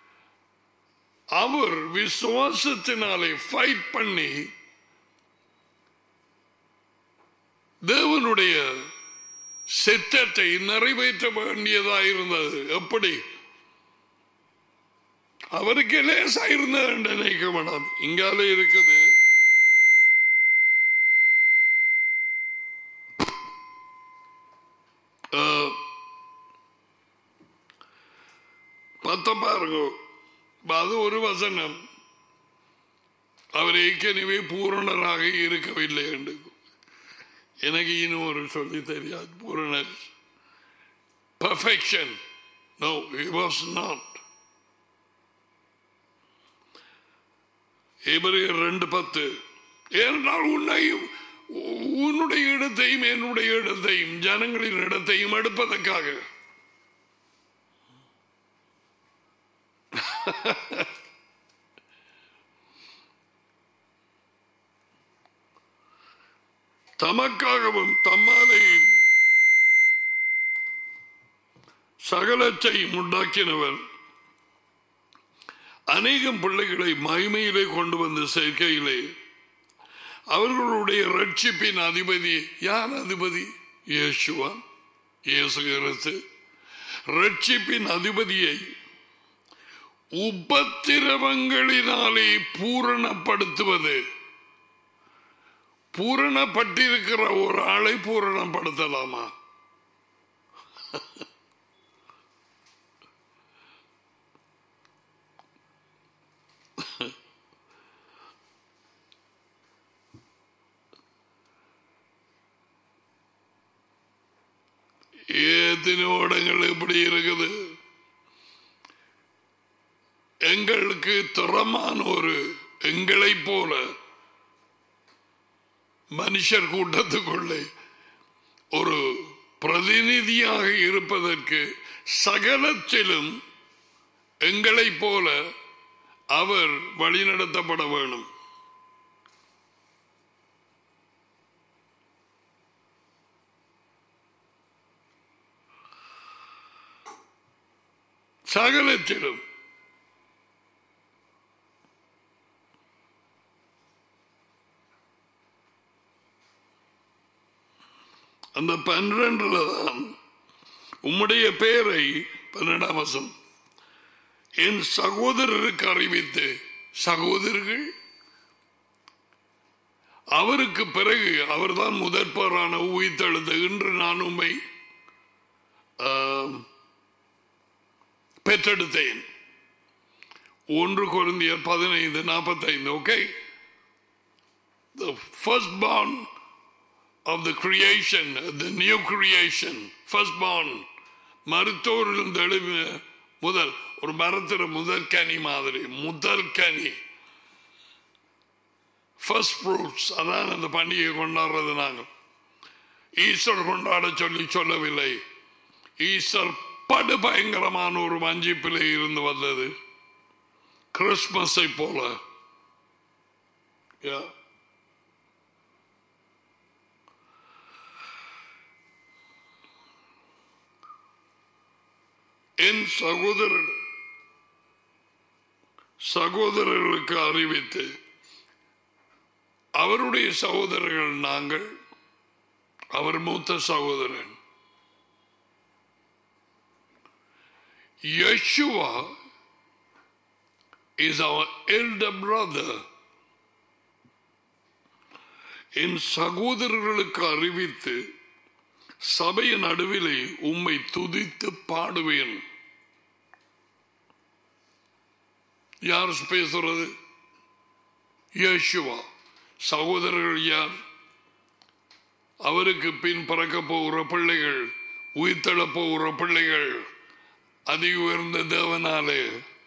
அவர் விசுவாசத்தினாலே ஃபைட் பண்ணி தேவனுடைய சித்தத்தை நிறைவேற்ற வேண்டியதாக இருந்தது எப்படி அவருக்கு லேசா இருந்தது நினைக்க வேண்டாம் இங்காலே இருக்குது பத்த பாருங்க அது ஒரு வசனம் அவர் ஏற்கனவே பூரணராக இருக்கவில்லை என்று எனக்கு இன்னும் ஒரு சொல்லி தெரியாது பூரணர் perfection no he was not எபிரேயர் ரெண்டு பத்து ஏனென்றால் உன்னையும் உன்னுடைய இடத்தையும் என்னுடைய இடத்தையும் ஜனங்களின் இடத்தையும் எடுப்பதற்காக தமக்காகவும் தம்மாலே சகலத்தையும் உண்டாக்கினவர் அநேகம் பிள்ளைகளை மகிமையிலே கொண்டு வந்து சேர்க்கையிலே அவர்களுடைய ரட்சிப்பின் அதிபதி யார் அதிபதி இயேசுவா இயேசு கிறிஸ்து ரட்சிப்பின் அதிபதியை உபத்திரவங்களினாலே பூரணப்படுத்துவது பூரணப்பட்டிருக்கிற ஒரு ஆளை பூரணப்படுத்தலாமா எத்தனையோ இடங்கள் இப்படி இருக்குது எங்களுக்கு திறமான ஒரு எங்களை போல மனுஷர் கூட்டத்துக்குள்ளே ஒரு பிரதிநிதியாக இருப்பதற்கு சகலத்திலும் எங்களை போல அவர் வழிநடத்தப்பட வேணும் சகலத்திலும் அந்த பன்னிரண்டுல தான் உம்முடைய பெயரை பன்னெண்டாம் வசம் என் சகோதரருக்கு அறிவித்து சகோதரர்கள் அவருக்கு பிறகு அவர்தான் முதற்பரான உயிர்த்தெழுந்த இன்று நான் உண்மை பெற்றெடுத்தேன் ஒன்று குருந்தியர் பதினைந்து நாற்பத்தைந்து okay The firstborn of the creation, the new creation, firstborn, மருத்துவரிலிருந்து எழுப்பின முதல் ஒரு மரத்துல முதல் கனி மாதிரி முதல் கனி ஃபர்ஸ்ட் ஃப்ரூட்ஸ் அதான் அந்த பண்டிகையை கொண்டாடுறது நாங்கள் ஈஸ்டர் கொண்டாட சொல்லி சொல்லவில்லை ஈஸ்டர் படு பயங்கரமான ஒரு வஞ்சிப்பிலே இருந்து வந்தது கிறிஸ்மஸை போல Yeah. என் சகோதரர் சகோதரர்களுக்கு அறிவித்து அவருடைய சகோதரர்கள் நாங்கள் அவர் மூத்த சகோதரன் Yeshua is our elder brother. என் சகோதரர்களுக்கு அறிவித்து சபையின் நடுவிலே உம்மை துதித்து பாடுவேன் யார் பேசுறது யேசுவா சகோதரர்கள் யார் அவருக்கு பின் பிறக்க போகிற பிள்ளைகள் உயிர்த்தெழ போகிற பிள்ளைகள் அதி உயர்ந்த தேவனாலே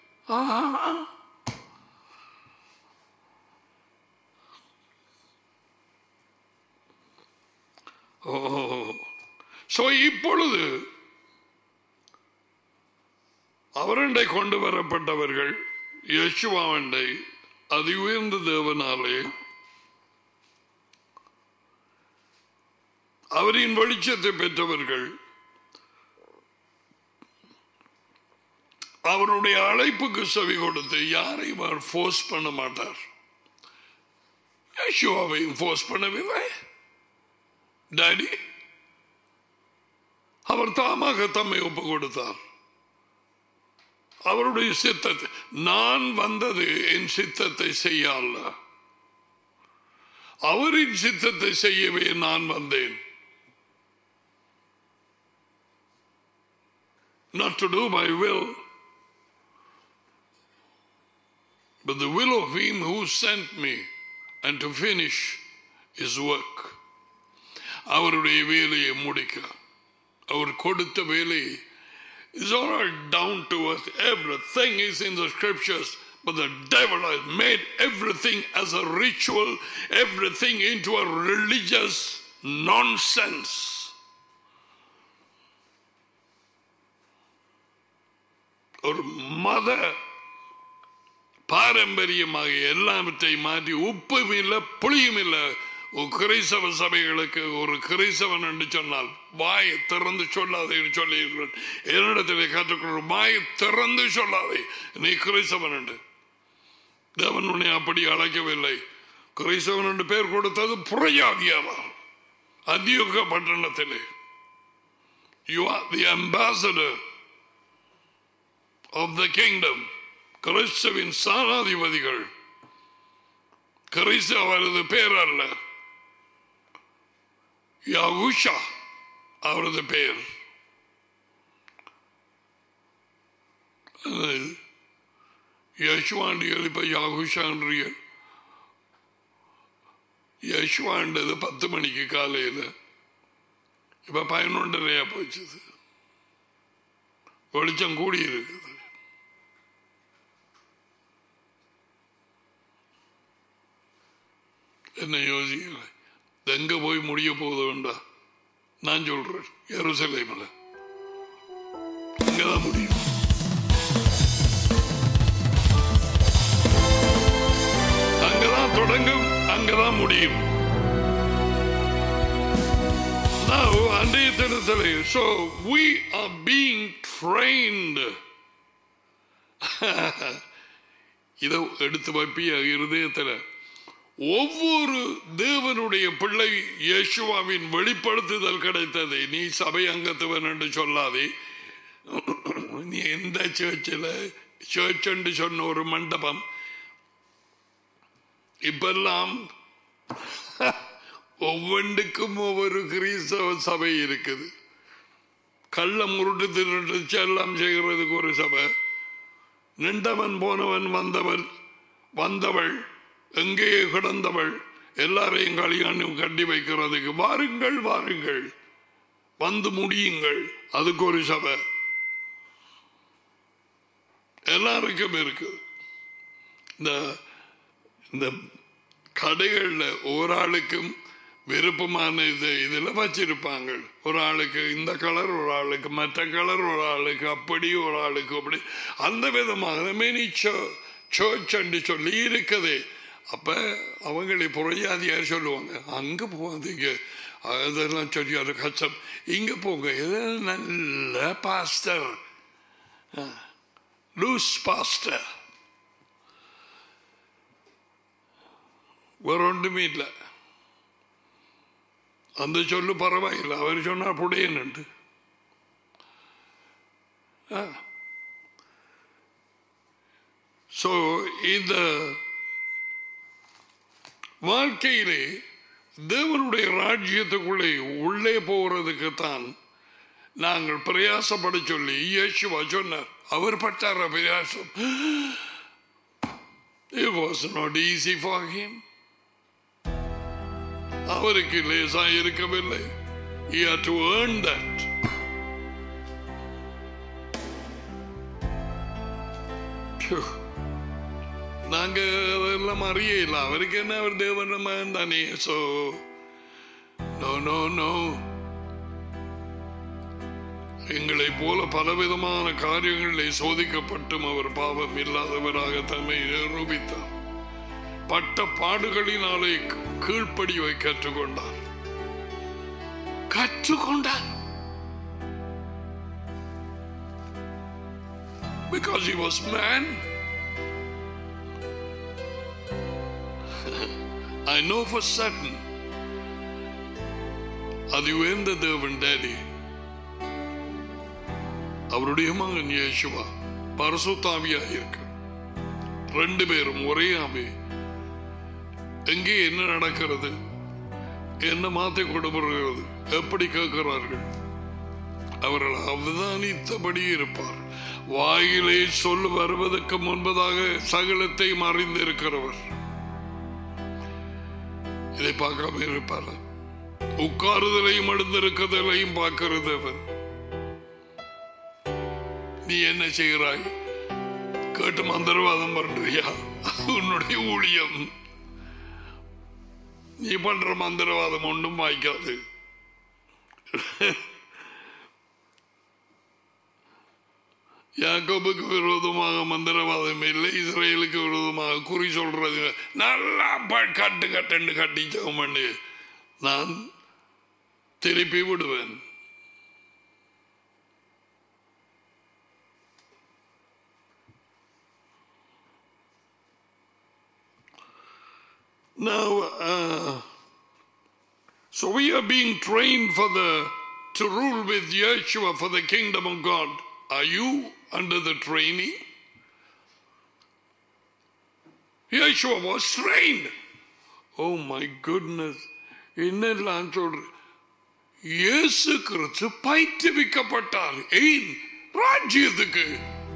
ஓ சோ இப்பொழுது அவரண்டை கொண்டு வரப்பட்டவர்கள் யசுவாவண்டை அதி உயர்ந்த தேவனாலே அவரின் வெளிச்சத்தை பெற்றவர்கள் அவருடைய அழைப்புக்கு செவி கொடுத்து யாரையும் அவர் ஃபோர்ஸ் பண்ண மாட்டார் யசுவாவையும் ஃபோர்ஸ் பண்ணவில்லை டாடி அவர் தாமாக தம்மை ஒப்பு கொடுத்தார் அவருடைய சித்தத்தை நான் வந்தது என் சித்தத்தை செய்ய அல்ல அவரின் சித்தத்தை செய்யவே நான் வந்தேன் not to do my will but the will of him who sent me and to finish his work. அவருடைய வேலையை முடிக்க அவர் கொடுத்த வேலை is all down to earth. Everything is in the scriptures. But the devil has made everything as a ritual, everything into a religious nonsense. ஒரு மத பாரம்பரியமாக எல்லாவற்றையும் மாற்றி உப்பும் இல்லை புளியும் இல்லை ஒரு கிறிஸ்தவ சபைகளுக்கு ஒரு கிறிஸ்தவன் என்று சொன்னால் வாயை திறந்து சொல்லாதே என்று சொல்லியிருக்கிறேன் என்னிடத்தில் கற்றுக்கொள்ள வாயை திறந்து சொல்லாதே நீ கிறிஸ்தவன் என்று தேவன் உன்னை அப்படி அழைக்கவில்லை கிறிஸ்தவன் என்று பெயர் கொடுத்தது புறையாதியாரா அதியோக பட்டணத்திலே you are the ambassador of the kingdom கிறிஸ்தவின் சாராதிபதிகள் கிறிஸ்து அவரது பேர் அல்ல யகுஷா அவரது பெயர் யஷ்வாண்டியல் இப்ப யாகுஷான்றியல் யஷ்வாண்டது பத்து மணிக்கு காலையில் இப்ப பதினொன்றரையா போச்சுது வெளிச்சம் கூடி இருக்குது என்ன யோசிக்கிறேன் எங்க போய் முடிய போகுது வேண்டாம் நான் சொல்றேன் எருசலேமில் அங்கதான் முடியும் அங்கதான் தொடங்கும் அங்கதான் முடியும் Now, அன்றைய தினத்திலே so we are being trained இதை எடுத்து வைப்பிய இருதயத்தில் ஒவ்வொரு தேவனுடைய பிள்ளை இயேசுவாவின் வெளிப்படுத்துதல் கிடைத்தது நீ சபை அங்கத்துவன் என்று சொல்லாதே நீ எந்த சேர்ச்சில் சேர்ச் என்று சொன்ன ஒரு மண்டபம் இப்பெல்லாம் ஒவ்வொன்றுக்கும் ஒவ்வொரு கிறிஸ்தவ சபை இருக்குது கள்ள முருட்டு திருட்டு செல்லம் செய்கிறதுக்கு ஒரு சபை நின்றவன் போனவன் வந்தவன் வந்தவள் எங்கேயே கிடந்தவள் எல்லாரையும் கல்யாணம் கட்டி வைக்கிறதுக்கு வாருங்கள் வாருங்கள் வந்து முடியுங்கள் அதுக்கு ஒரு சபை எல்லாருக்கும் இருக்கு இந்த இந்த கடைகளில் ஒரு ஆளுக்கும் விருப்பமான இது இதில் வச்சிருப்பாங்க ஒரு ஆளுக்கு இந்த கலர் ஒரு ஆளுக்கு மற்ற கலர் ஒரு ஆளுக்கு அப்படி ஒரு ஆளுக்கு அப்படி அந்த விதமாக மேனி சர்ச் என்று சொல்லி இருக்குது அப்ப அவங்களை புறையாதியார் சொல்லுவாங்க அங்க போகாதீங்க அதெல்லாம் சொல்லி அது கஷ்டம் இங்க போங்க இது நல்ல பாஸ்டர் லூஸ் பாஸ்டர் வேற ஒன்றுமே இல்லை அந்த சொல்லு பரவாயில்லை அவர் சொன்னார் புடையன்னு ஸோ இந்த வாழ்க்கையிலே தேவனுடைய ராஜ்யத்துக்குள்ளே உள்ளே போகிறதுக்குத்தான் நாங்கள் பிரயாசப்பட சொல்லி இயேசுவா சொன்னார் அவர் பட்டார பிரயாசம் It was not easy for him. அவருக்கு லேசா இருக்கவில்லை He had to earn that. Phew. நாங்க அதெல்லாம் அறியல அவருக்கு என்ன அவர் தேவன் மகன் தானே சோ நோ நோ நோ எங்களை போல பலவிதமான காரியங்களிலே சோதிக்கப்பட்டும் அவர் பாவம் இல்லாதவராக தம்மை நிரூபித்தார் பட்ட பாடுகளினாலே கீழ்ப்படிவை கற்றுக்கொண்டார் கற்றுக்கொண்டார் because he was man I know for certain அது உயர்ந்த தேவன் டேடி அவருடைய மகன் இயேசுவா பரசுத்தாவியா இருக்கு ரெண்டு பேரும் ஒரே ஆவி எங்கே என்ன நடக்கிறது என்ன மாத்தை கொடுப்படுகிறது எப்படி கேட்கிறார்கள் அவர்கள் அவதானித்தபடி இருப்பார் வாயிலே சொல் வருவதற்கு முன்பதாக சகலத்தையும் அறிந்திருக்கிறவர் இதை பார்க்காம இருப்பார் உட்காருதலையும் எழுந்திருக்கிறதையும் பார்க்கிறது அவன் நீ என்ன செய்கிறாய் கேட்டு மந்திரவாதம் பண்றியா உன்னுடைய ஊழியம் நீ பண்ற மந்திரவாதம் ஒன்றும் வாய்க்காது யாக்கோபுக்கு விரோதமாக மந்திரவாதம் இல்லை இஸ்ரேலுக்கு விரோதமாக குறி சொல்றது நல்லா ப- கட்டு கட்டுன்னு கட்டி பண்ணு நான் திருப்பி விடுவேன் Now, uh, so we are being trained for the to rule with Yeshua for the kingdom of God. Are you under the training? Yeshua was trained. Oh my goodness. என்னெல்லாம் சொல்ற இயேசு கிறிஸ்து பயிற்றுவிக்கப்பட்டார் ஏன் ராஜ்யத்துக்கு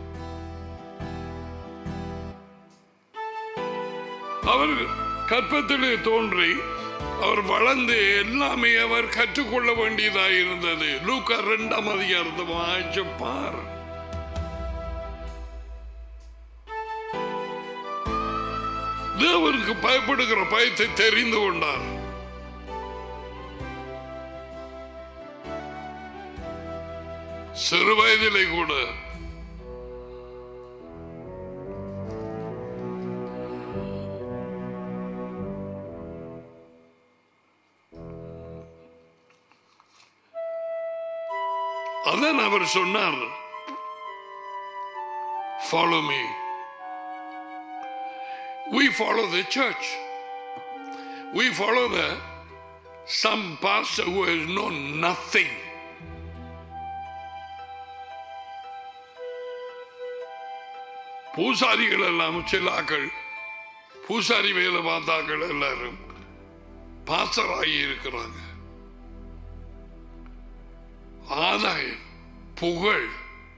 அவர் கற்பத்திலே தோன்றி அவர் வளர்ந்து எல்லாமே அவர் கற்றுக்கொள்ள வேண்டியதாக இருந்தது லூக்கா ரெண்டாம் அதிகாரத்தை வாய்ச்சு பார் தேவனுக்கு பயப்படுகிற பயத்தை தெரிந்து கொண்டார் சிறு வயதிலே கூட அதான் அவர் சொன்னார் follow me we follow the church we follow the some pastor who has known nothing பூசாரிகள் எல்லாம் சிலாக்கள் பூசாரி வேலை பார்த்தாக்கள் எல்லாரும் பாசராகி இருக்கிறாங்க ஆதாயம் புகழ்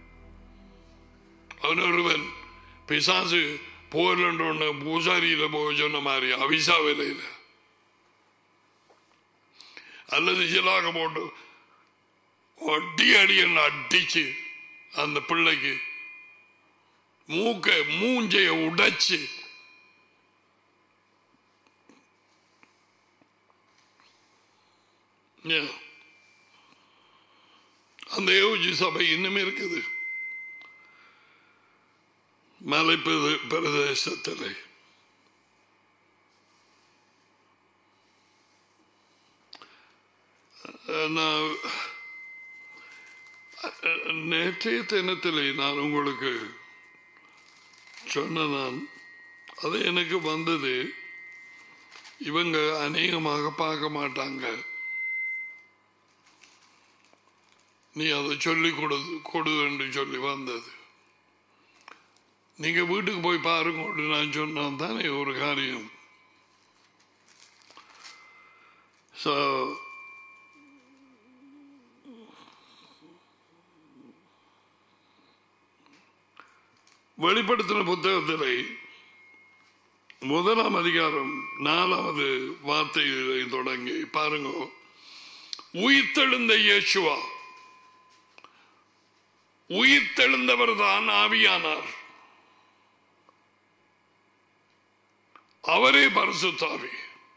அவன் ஒருவன் பிசாசு போகலன்ற பூசாரியில போக சொன்ன மாதிரி அவிசா வேலையில அல்லது சிலாக போட்டு ஒட்டி அடியன்னு அடிச்சு அந்த பிள்ளைக்கு மூக்க மூஞ்சைய உடைச்சு Yeah. அந்த யோஜி சபை இன்னும் இருக்குது மலை பிரதே- பிரதேசத்தில் நான் நேற்றைய தினத்திலே நான் உங்களுக்கு சொன்ன நான் அது எனக்கு வந்தது இவங்க அநேகமாக பார்க்க மாட்டாங்க நீ அதை சொல்லி கொடு கொடு என்று சொல்லி வந்தது நீங்க வீட்டுக்கு போய் பாருங்க நான் சொன்னேன் தானே ஒரு காரியம் ஸோ வெளிப்படுத்தின புத்தகத்திலே முதலாம் அதிகாரம் நாலாவது வார்த்தையை தொடங்கி பாருங்க உயிர்த்தெழுந்த இயேசுவா உயிர்த்தெழுந்தவர் தான் ஆவியானார் அவரே பரிசுத்தாவி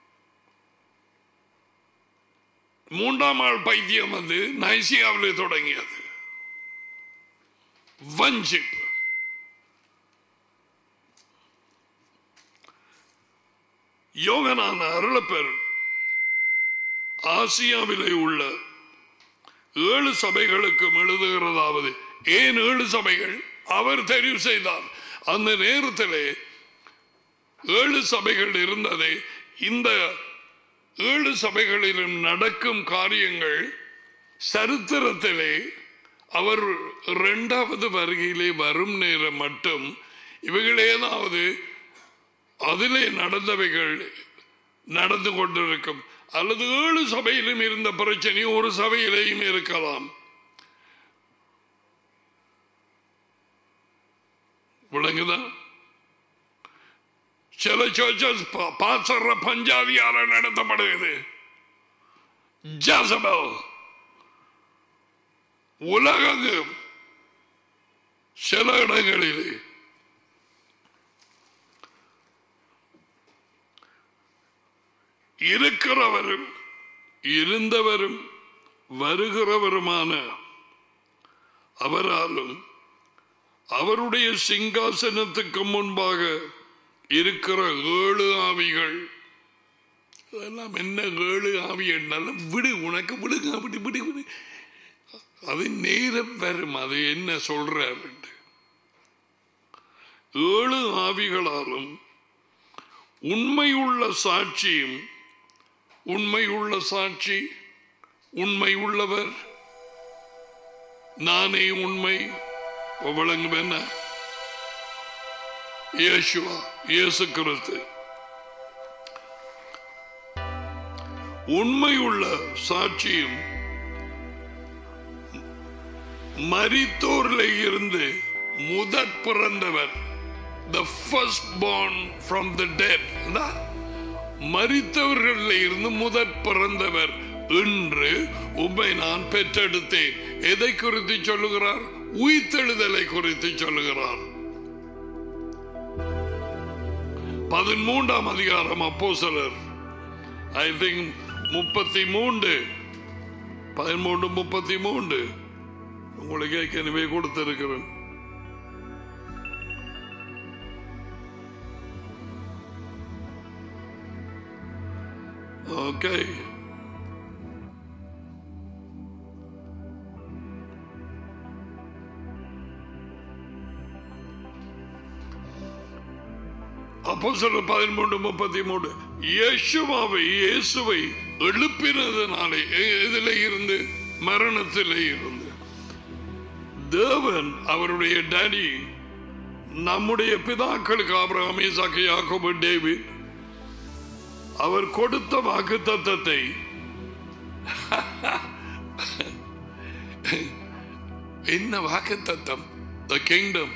மூன்றாம் ஆள் பைத்தியம் வந்து நைசியாவிலே தொடங்கியது வஞ்சிப்பு யோகனான அருளப்பெர் ஆசியாவிலே உள்ள ஏழு சபைகளுக்கும் எழுதுகிறதாவது ஏன் ஏழு சபைகள் அவர் தெரிவு செய்தார் அந்த நேரத்திலே ஏழு சபைகள் இருந்தது இந்த ஏழு சபைகளிலும் நடக்கும் காரியங்கள் சரித்திரத்திலே அவர் இரண்டாவது வருகையிலே வரும் நேரம் மட்டும் இவைகள் ஏதாவது அதிலே நடந்தவைகள் நடந்து கொண்டிருக்கும் அல்லது ஏழு சபையிலும் இருந்த பிரச்சனை ஒரு சபையிலேயும் இருக்கலாம் விளங்குதா சில சர்ச்சஸ் பாசற பஞ்சாதியால நடத்தப்படுகிறது ஜாசபல் உலகம் சில இடங்களிலே இருக்கிறவரும் இருந்தவரும் வருகிறவருமான அவராலும் அவருடைய சிங்காசனத்துக்கு முன்பாக இருக்கிற ஏழு ஆவிகள் அதெல்லாம் என்ன ஏழு ஆவி என்னாலும் விடு உனக்கு விடுங்க அப்படி விடு விடு அது நேரம் வரும் அது என்ன சொல்றாரு ஏழு ஆவிகளாலும் உண்மையுள்ள சாட்சியும் உண்மையுள்ள சாட்சி உண்மை உள்ளவர் நானே உண்மை விளங்கும் என்ன இயேசுவா இயேசு கிறிஸ்து உண்மையுள்ள சாட்சியும் மரித்தோர்ல இருந்து முதற் பிறந்தவர் the first born from the dead மரித்தவர்கள் இருந்து முதற் பிறந்தவர் என்று உண்மை நான் பெற்றெடுத்தேன் எதை குறித்து சொல்லுகிறார் உயிர்த்தெழுதலை குறித்து சொல்லுகிறார் பதிமூன்றாம் அதிகாரம் அப்போ சிலர் ஐ திங்க் முப்பத்தி மூன்று பதிமூன்று முப்பத்தி மூன்று உங்களுக்கு ஏற்கனவே கொடுத்திருக்கிறேன் Okay. அப்போ சொல்ல பதிமூன்று முப்பத்தி மூணு இயேசுவாவை இயேசுவை எழுப்பினதுனாலே இதில் இருந்து மரணத்திலே இருந்து தேவன் அவருடைய டேடி நம்முடைய பிதாக்களுக்கு ஆபிரகாம் ஈசாக்கு யாக்கோபு டேவிட் அவர் கொடுத்த வாக்கு தத்தத்தை என்ன வாக்கு தத்தம் த கிங்டம்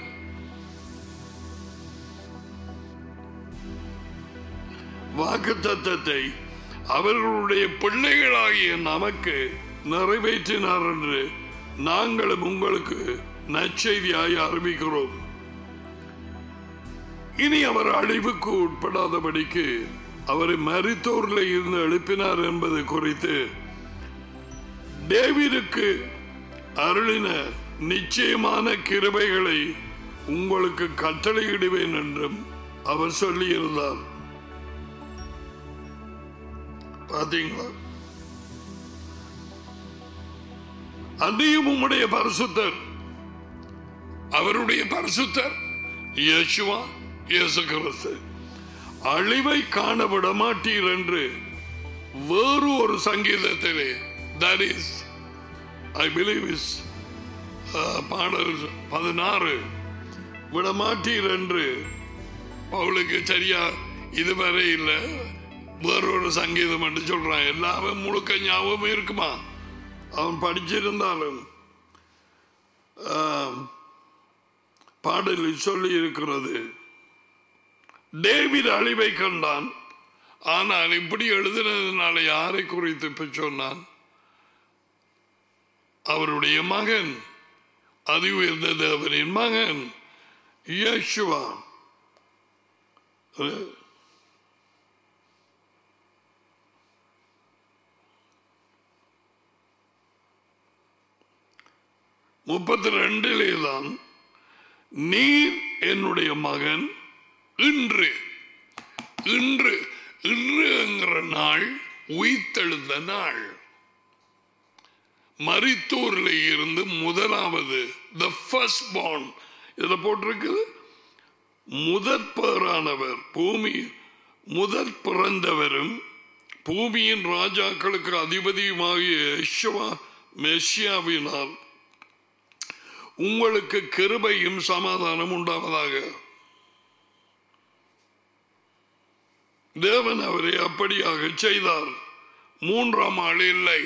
வாக்கு தத்தத்தை அவர்களுடைய பிள்ளைகளாகிய நமக்கு நிறைவேற்றினார் என்று நாங்களும் உங்களுக்கு நற்செய்தியாய் அறிவிக்கிறோம் இனி அவர் அழிவுக்கு உட்படாதபடிக்கு அவரை மரித்தோரில் இருந்து எழுப்பினார் என்பது குறித்து டேவிடுக்கு அருளின நிச்சயமான கிருபைகளை உங்களுக்கு கட்டளையிடுவேன் என்றும் அவர் சொல்லியிருந்தார் பாத்தீங்களா அன்றையும் உம்முடைய பரிசுத்தர் அவருடைய பரிசுத்தர் இயேசுவா இயேசு கிறிஸ்து அழிவை காண விட மாட்டீர் என்று வேறு ஒரு சங்கீதத்திலே that is I believe is பாடல் பதினாறு விடமாட்டீர் என்று பவுலுக்கு சரியா இதுவரை இல்லை வேறொரு சங்கீதம் என்று சொல்றான் எல்லாமே முழுக்க ஞாபகம் இருக்குமா அவன் படிச்சிருந்தாலும் பாடலில் சொல்லி இருக்கிறது டேவிட் அழிவை கண்டான் ஆனால் இப்படி எழுதினதுனால யாரை குறித்து இப்ப சொன்னான் அவருடைய மகன் அதி உயர்ந்த தேவனின் மகன் யேசுவா முப்பத்தி ரெண்டிலே தான் நீர் என்னுடைய மகன் இன்று இன்று இன்று என்கிற நாள் உயிர்த்தெழுந்த நாள் மரித்தூரில் இருந்து முதலாவது த ஃபர்ஸ்ட் பார்ன் இதில் போட்டிருக்குது முதற் பேரானவர் பூமி முதற் பிறந்தவரும் பூமியின் ராஜாக்களுக்கு அதிபதியுமாகிய யெஷுவா மெஷியாவினால் உங்களுக்கு கிருபையும் சமாதானம் உண்டாவதாக தேவன் அவரை அப்படியாக செய்தார் மூன்றாம் ஆள் இல்லை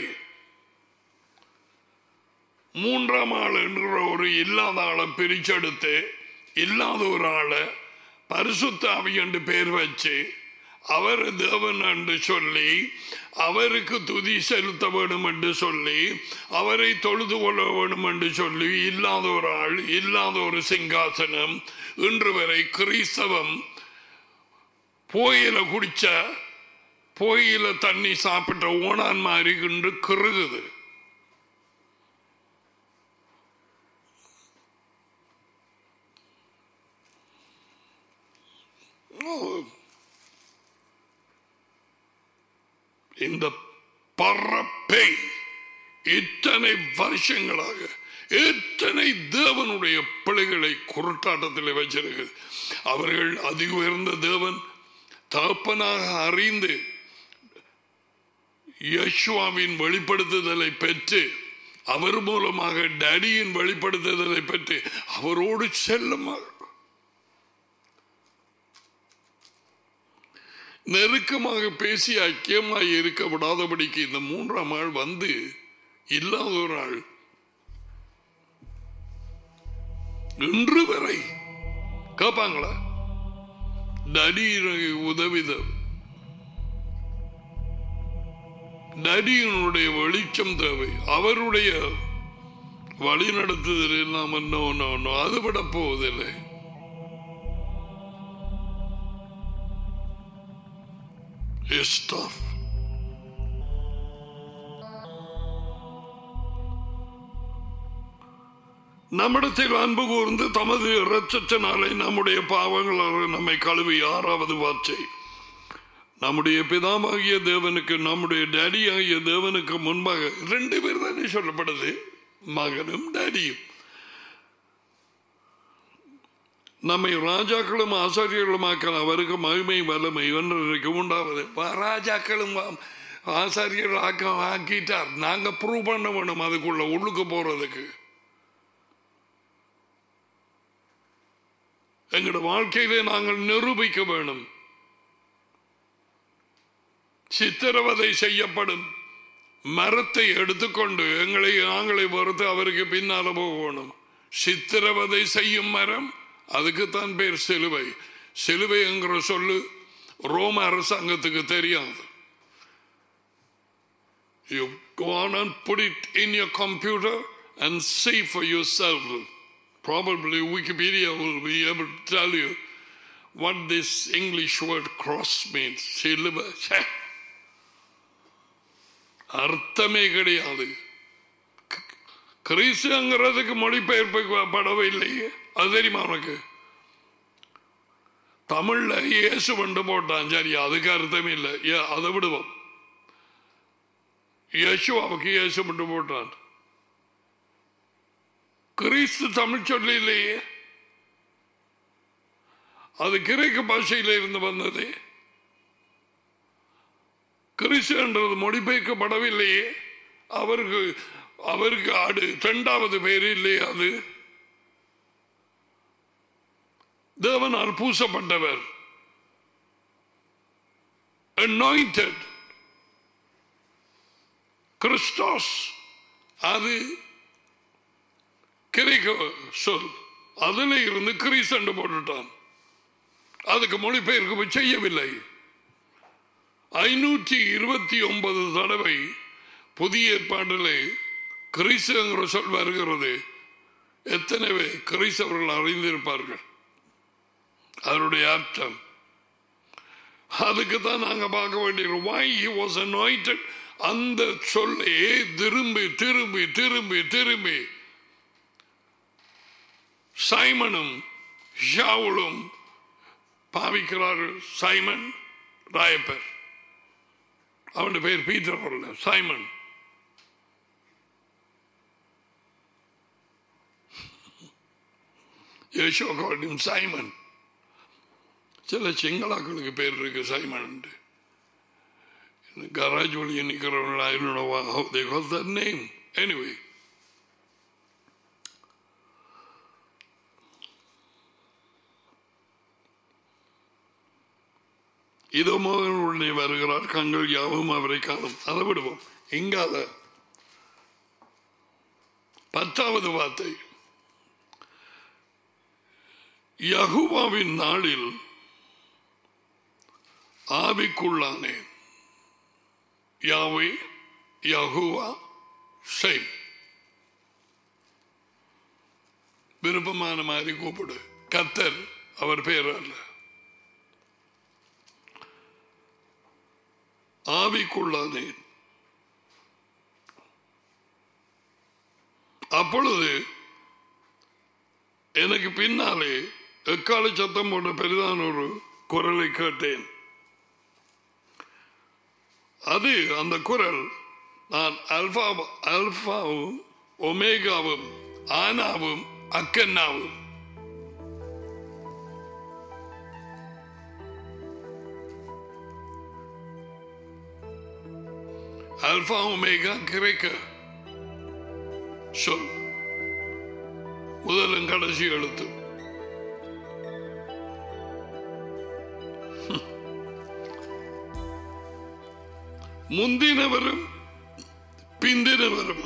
மூன்றாம் ஆள் என்ற ஒரு இல்லாத ஆளை பிரிச்செடுத்து இல்லாத ஒரு ஆளை பரிசுத்தாவி என்று பேர் வச்சு அவர் தேவன் என்று சொல்லி அவருக்கு துதி செலுத்த வேண்டும் என்று சொல்லி அவரை தொழுது கொள்ள வேண்டும் என்று சொல்லி இல்லாத ஒரு ஆள் இல்லாத ஒரு சிங்காசனம் இன்று வரை கிறிஸ்தவம் புகையில குடிச்ச புகையில தண்ணி சாப்பிட்ட ஓனான் மாதிரி இன்று கிருகுது இந்த பறப்பை இத்தனை வருஷங்களாக எத்தனை தேவனுடைய பிள்ளைகளை குருட்டாட்டத்தில் வச்சிருக்கு அவர்கள் அதி உயர்ந்த தேவன் தகப்பனாக அறிந்து யஷ்வாவின் வெளிப்படுத்துதலை பெற்று அவர் மூலமாக டேடியின் வெளிப்படுத்துதலை பெற்று அவரோடு செல்லுமாக நெருக்கமாக பேசி ஐக்கியமாய் இருக்க விடாதபடிக்கு இந்த மூன்றாம் ஆள் வந்து இல்லாத ஒரு ஆள் இன்று வரை கேட்பாங்களா நடிகை உதவித நடிகனுடைய வெளிச்சம் தேவை அவருடைய வழி நடத்துதலில் நாம் நோ நோ நோ அது விட போவதில்லை is tough. நம்மிடத்தில் அன்பு கூர்ந்து தமது இரட்சத்தினாலே நம்முடைய பாவங்களால் நம்மை கழுவி ஆறாவது வார்த்தை நம்முடைய பிதாமாகிய தேவனுக்கு நம்முடைய டேடி ஆகிய தேவனுக்கு முன்பாக ரெண்டு பேர் தானே சொல்லப்படுது மகனும் டேடியும் நம்மை ராஜாக்களும் ஆசாரியர்களுமாக்க அவருக்கு மகிமை வல்லமை ஒன்றைக்கு உண்டாவது ராஜாக்களும் ஆசாரியர்கள் ஆக்க ஆக்கிட்டார் நாங்க ப்ரூவ் பண்ண வேணும் அதுக்குள்ள உள்ளுக்கு போறதுக்கு எங்களோட வாழ்க்கையிலே நாங்கள் நிரூபிக்க வேணும் சித்திரவதை செய்யப்படும் மரத்தை எடுத்துக்கொண்டு எங்களை நாங்களை பொறுத்து அவருக்கு பின்னால போகணும் சித்திரவதை செய்யும் மரம் அதுக்குத்தான் பேர் சிலுவை சிலுவை என்கிற சொல்லு ரோம அரசாங்கத்துக்கு தெரியாது You go on and put it in your computer and see for yourself. Probably Wikipedia will be able to tell you what this English word cross means. சிலுவை ச்சே. அர்த்தமே கிடையாது கிறிஸ்துங்கிறதுக்கு மொழிபெயர்ப்பு படவே இல்லையே அது தெரியுமா உனக்கு தமிழ்ல இயேசு வந்து போட்டான் சரி அதுக்கு அர்த்தம் இல்லை ஏ- அதை விடுவோம் யேசுவாவுக்கு இயேசு மட்டும் போட்டான் கிறிஸ்து தமிழ் சொல்லி இல்லையே அது கிரேக்க பாஷையில இருந்து வந்தது கிறிஸ்து என்றது மொழிபெயர்க்கப்படவில்லையே அவருக்கு அவருக்கு ஆடு இரண்டாவது பேர் இல்லையே அது தேவனால் பூசப்பட்டவர் anointed கிறிஸ்டாஸ் அது கிரேக்க சொல் அதுல இருந்து கிறிஸ்தண்டு போட்டுட்டான் அதுக்கு மொழிபெயர்ப்பு செய்யவில்லை ஐநூற்றி இருபத்தி ஒன்பது தடவை புதிய ஏற்பாட்டிலே கிறிஸ்துங்கிற சொல் வருகிறது எத்தனை பேர் கிறிஸ்தவர்கள் அறிந்திருப்பார்கள் அதனுடைய அர்த்தம் அதுக்கு தான் நாங்க பார்க்க வேண்டியிருக்கோம் why he was anointed அந்த சொல்லே திரும்பி திரும்பி திரும்பி திரும்பி சைமனும் ஷாவுலும் பாவிக்கிறார்கள் சைமன் ராயப்பர் அவன் பேர் பீட்டர் அல்ல சைமன் யேசோ called him சைமன் சில சிங்களாக்களுக்கு பேர் இருக்கு சைமன் கராஜ் வழியை நிற்கிறவங்களா I don't know how they call that name. Anyway. இதோ மகன் உடனே வருகிறார் கண்கள் யாவும் அவரை காணும் அதை விடுவோம் இங்கால பத்தாவது வார்த்தை யகுவாவின் நாளில் ஆவிக்குள்ளானேன் யாவை யகுவா ஷெய்ம் விருப்பமான மாதிரி கூப்பிடு கத்தர் அவர் பேர் அல்ல ஆவிக்குள்ளானேன் அப்பொழுது எனக்கு பின்னாலே எக்கால சத்தம் போன்ற பெரிதான ஒரு குரலை கேட்டேன் அது அந்த குரல் நான் அல்பா அல்பாவும் ஒமேகாவும் ஆனாவும் அக்கன்னாவும் அல்பா ஒமேகா கிரேக்க சொல் முதலும் கடைசி எழுத்து முந்தினவரும் பிந்தினவரும்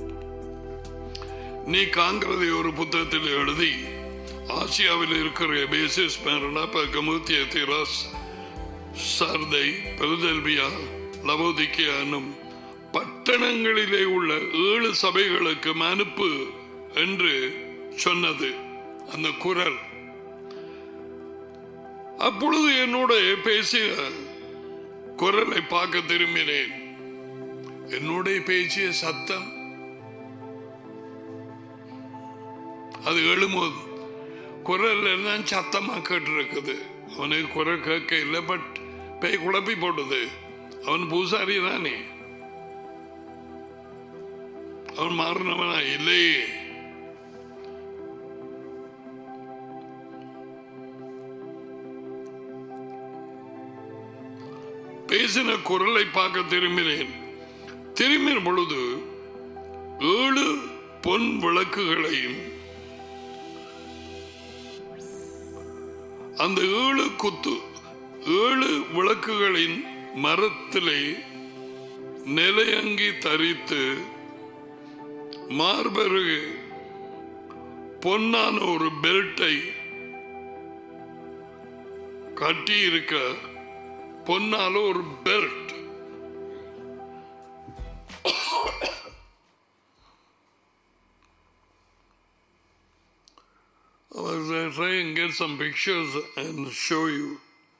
நீ காண்கிறதை ஒரு புத்தகத்தில் எழுதி ஆசியாவில் இருக்கிற பேசிஸ் மேரனா பகமுத்திய திராஸ் சர்தை பெருதல்வியா லவோதிக்கியா என்னும் பட்டணங்களிலே உள்ள ஏழு சபைகளுக்கு அனுப்பு என்று சொன்னது அந்த குரல் அப்பொழுது என்னோட பேசிய குரலை பார்க்க திரும்பினேன் என்னோட பேசிய சத்தம் அது எழும்போது குரல் எல்லாம் சத்தமா கேட்டு அவனுக்கு குரல் கேட்க இல்லை பட் பேய் குழப்பி போட்டது அவன் பூசாரி தானே அவன் மாறினவனா இல்லையே பேசின குரலை பார்க்க திரும்பினேன் திரும்பின பொழுது ஏழு பொன் விளக்குகளையும் அந்த ஏழு குத்து ஏழு விளக்குகளின் மரத்திலே நிலையங்கி தரித்து மார்பருகு பொன்னான ஒரு பெல்ட்டை கட்டி இருக்க பொன்னால ஒரு belt I was uh, trying to get some pictures and show you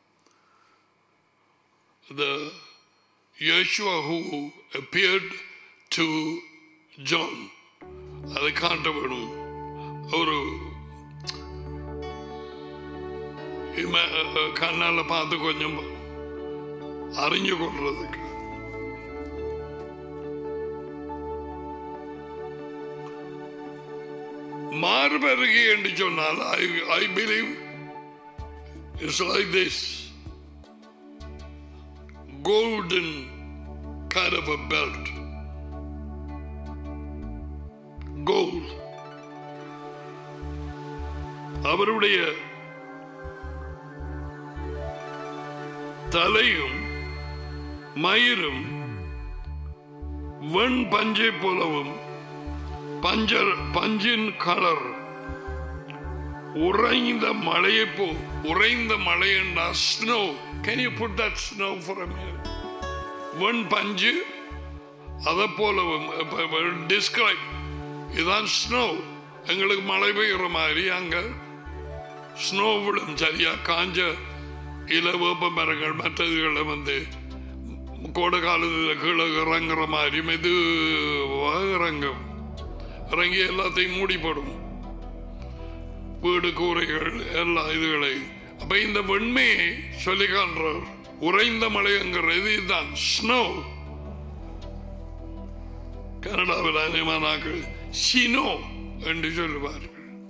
the Yeshua who appeared to John. அதை காட்ட வேணும் ஒரு இம- கண்ணால பார்த்து கொஞ்சம் அறிஞ்சு கொள்றதுக்கு மார்பருகி என்று சொன்னால் I I believe it's like this golden kind of a belt gold அவருடைய தலையும் மயிரும் வெண் பஞ்சை போலவும் பஞ்சர் பஞ்சின் கலர் உறைந்த மழையை போ உறைந்த மழை என்றா snow can you put that snow for வெண் பஞ்சு அதை போலவும் டிஸ்கிரைப் இதுதான் ஸ்னோ எங்களுக்கு மழை பெய்கிற மாதிரி அங்க ஸ்னோ விடும் சரியா காஞ்ச இல வேப்ப மரங்கள் மற்றதுகளை வந்து கோடை காலத்தில் கீழே இறங்குற மாதிரி மெதுவாக இறங்கும் இறங்கி எல்லாத்தையும் மூடி போடும் வீடு கூரைகள் எல்லா இதுகளையும் அப்ப இந்த வெண்மையை சொல்லி காண்றார் உறைந்த மழைங்கிறது இதுதான் ஸ்னோ கனடாவில் அனிமானாக்கள் சினோ என்று சொல்லுவார்கள்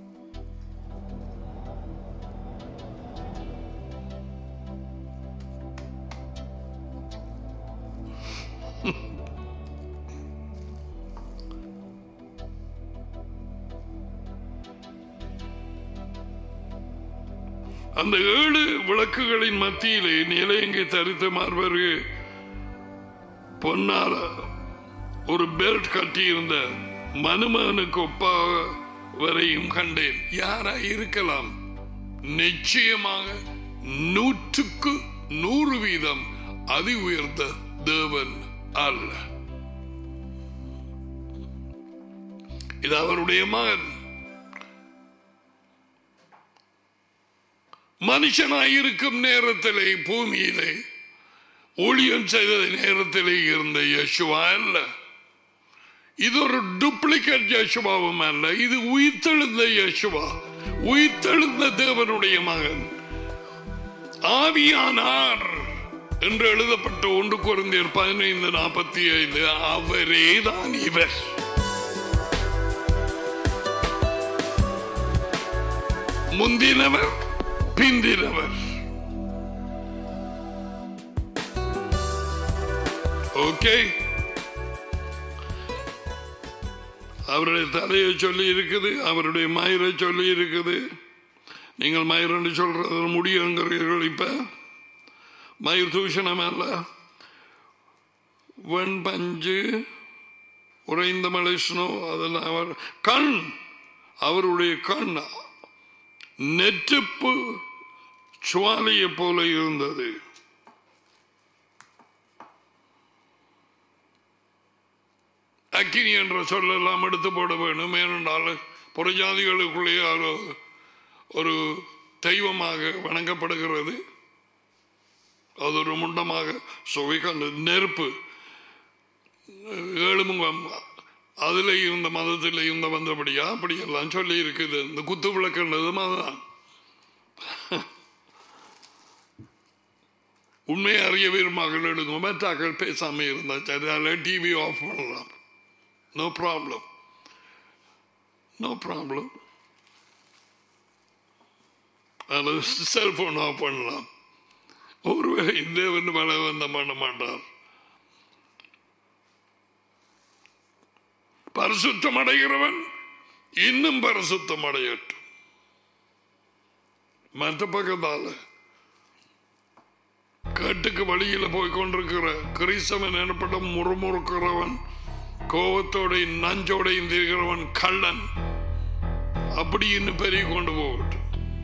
அந்த ஏழு விளக்குகளின் மத்தியிலே நிலையங்கை தரித்த மார்பருக்கு பொன்னால ஒரு பெல்ட் கட்டியிருந்த மனுமகனுக்கு ஒப்பாக வரையும் கண்டேன் யாரா இருக்கலாம் நிச்சயமாக நூற்றுக்கு நூறு வீதம் அதி உயர்ந்த தேவன் அல்ல இது அவருடைய மகன் மனுஷனாயிருக்கும் நேரத்திலே பூமியிலே ஊழியம் செய்த நேரத்திலே இருந்த யசுவா அல்ல இது ஒரு டூப்ளிகேட் யசுவாவும் அல்ல இது உயிர்த்தெழுந்த யசுவா உயிர்த்தெழுந்த தேவனுடைய மகன் ஆவியானார் என்று எழுதப்பட்ட ஒன்று குறைந்தர் பதினைந்து நாற்பத்தி ஐந்து அவரே தான் இவர் முந்தினவர் பிந்தினவர் ஓகே அவருடைய தலையை சொல்லி இருக்குது அவருடைய மயிரை சொல்லி இருக்குது நீங்கள் மயிரன்னு சொல்றது முடியுங்கிறீர்கள் இப்ப மயிர் தூஷணம் அல்ல வெண் பஞ்சு உறைந்த மலை ஸ்னோ அதெல்லாம் அவர் கண் அவருடைய கண் நெற்றுப்பு சுவாலையை போல இருந்தது அக்கினி என்ற சொல்லெல்லாம் எடுத்து போட வேண்டும் ஏனென்றால் புறஜாதிகளுக்குள்ளே ஒரு ஒரு தெய்வமாக வணங்கப்படுகிறது அது ஒரு முண்டமாக சுவைக்கந்த நெருப்பு ஏழு முகம் அதில் இருந்த மதத்தில் இருந்த வந்தபடியா அப்படியெல்லாம் சொல்லி இருக்குது இந்த குத்து விளக்குன்றதும் அதுதான் உண்மையை அறிய விரும்பாக்கள் எடுங்க மற்றாக்கள் பேசாம இருந்தா சரி அதில் டிவி ஆஃப் பண்ணலாம் நோ ப்ராப்ளம் நோ ப்ராப்ளம் அல்லது செல்போன் ஆஃப் பண்ணலாம் ஒருவேளை இந்த வந்து மழை வந்த பண்ண மாட்டார் பரிசுத்தம் அடைகிறவன் இன்னும் பரிசுத்தம் அடையட்டும் மற்ற பக்கத்தால கட்டுக்கு வழியில போய் கொண்டிருக்கிற கிறிஸ்தவன் எனப்படும் முறுமுறுக்கிறவன் கோபத்தோட நஞ்சோட இருக்கிறவன் கள்ளன் அப்படி இன்னும் பெரிய கொண்டு போகட்டும்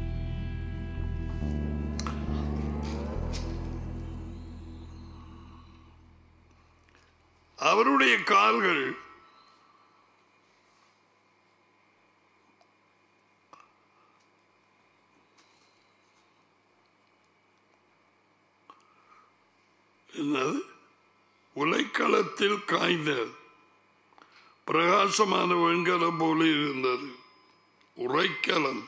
அவருடைய கால்கள் என்னது உலைக்களத்தில் காய்ந்த பிரகாசமான வெண்கலம் போல இருந்தது உரைக்கலம்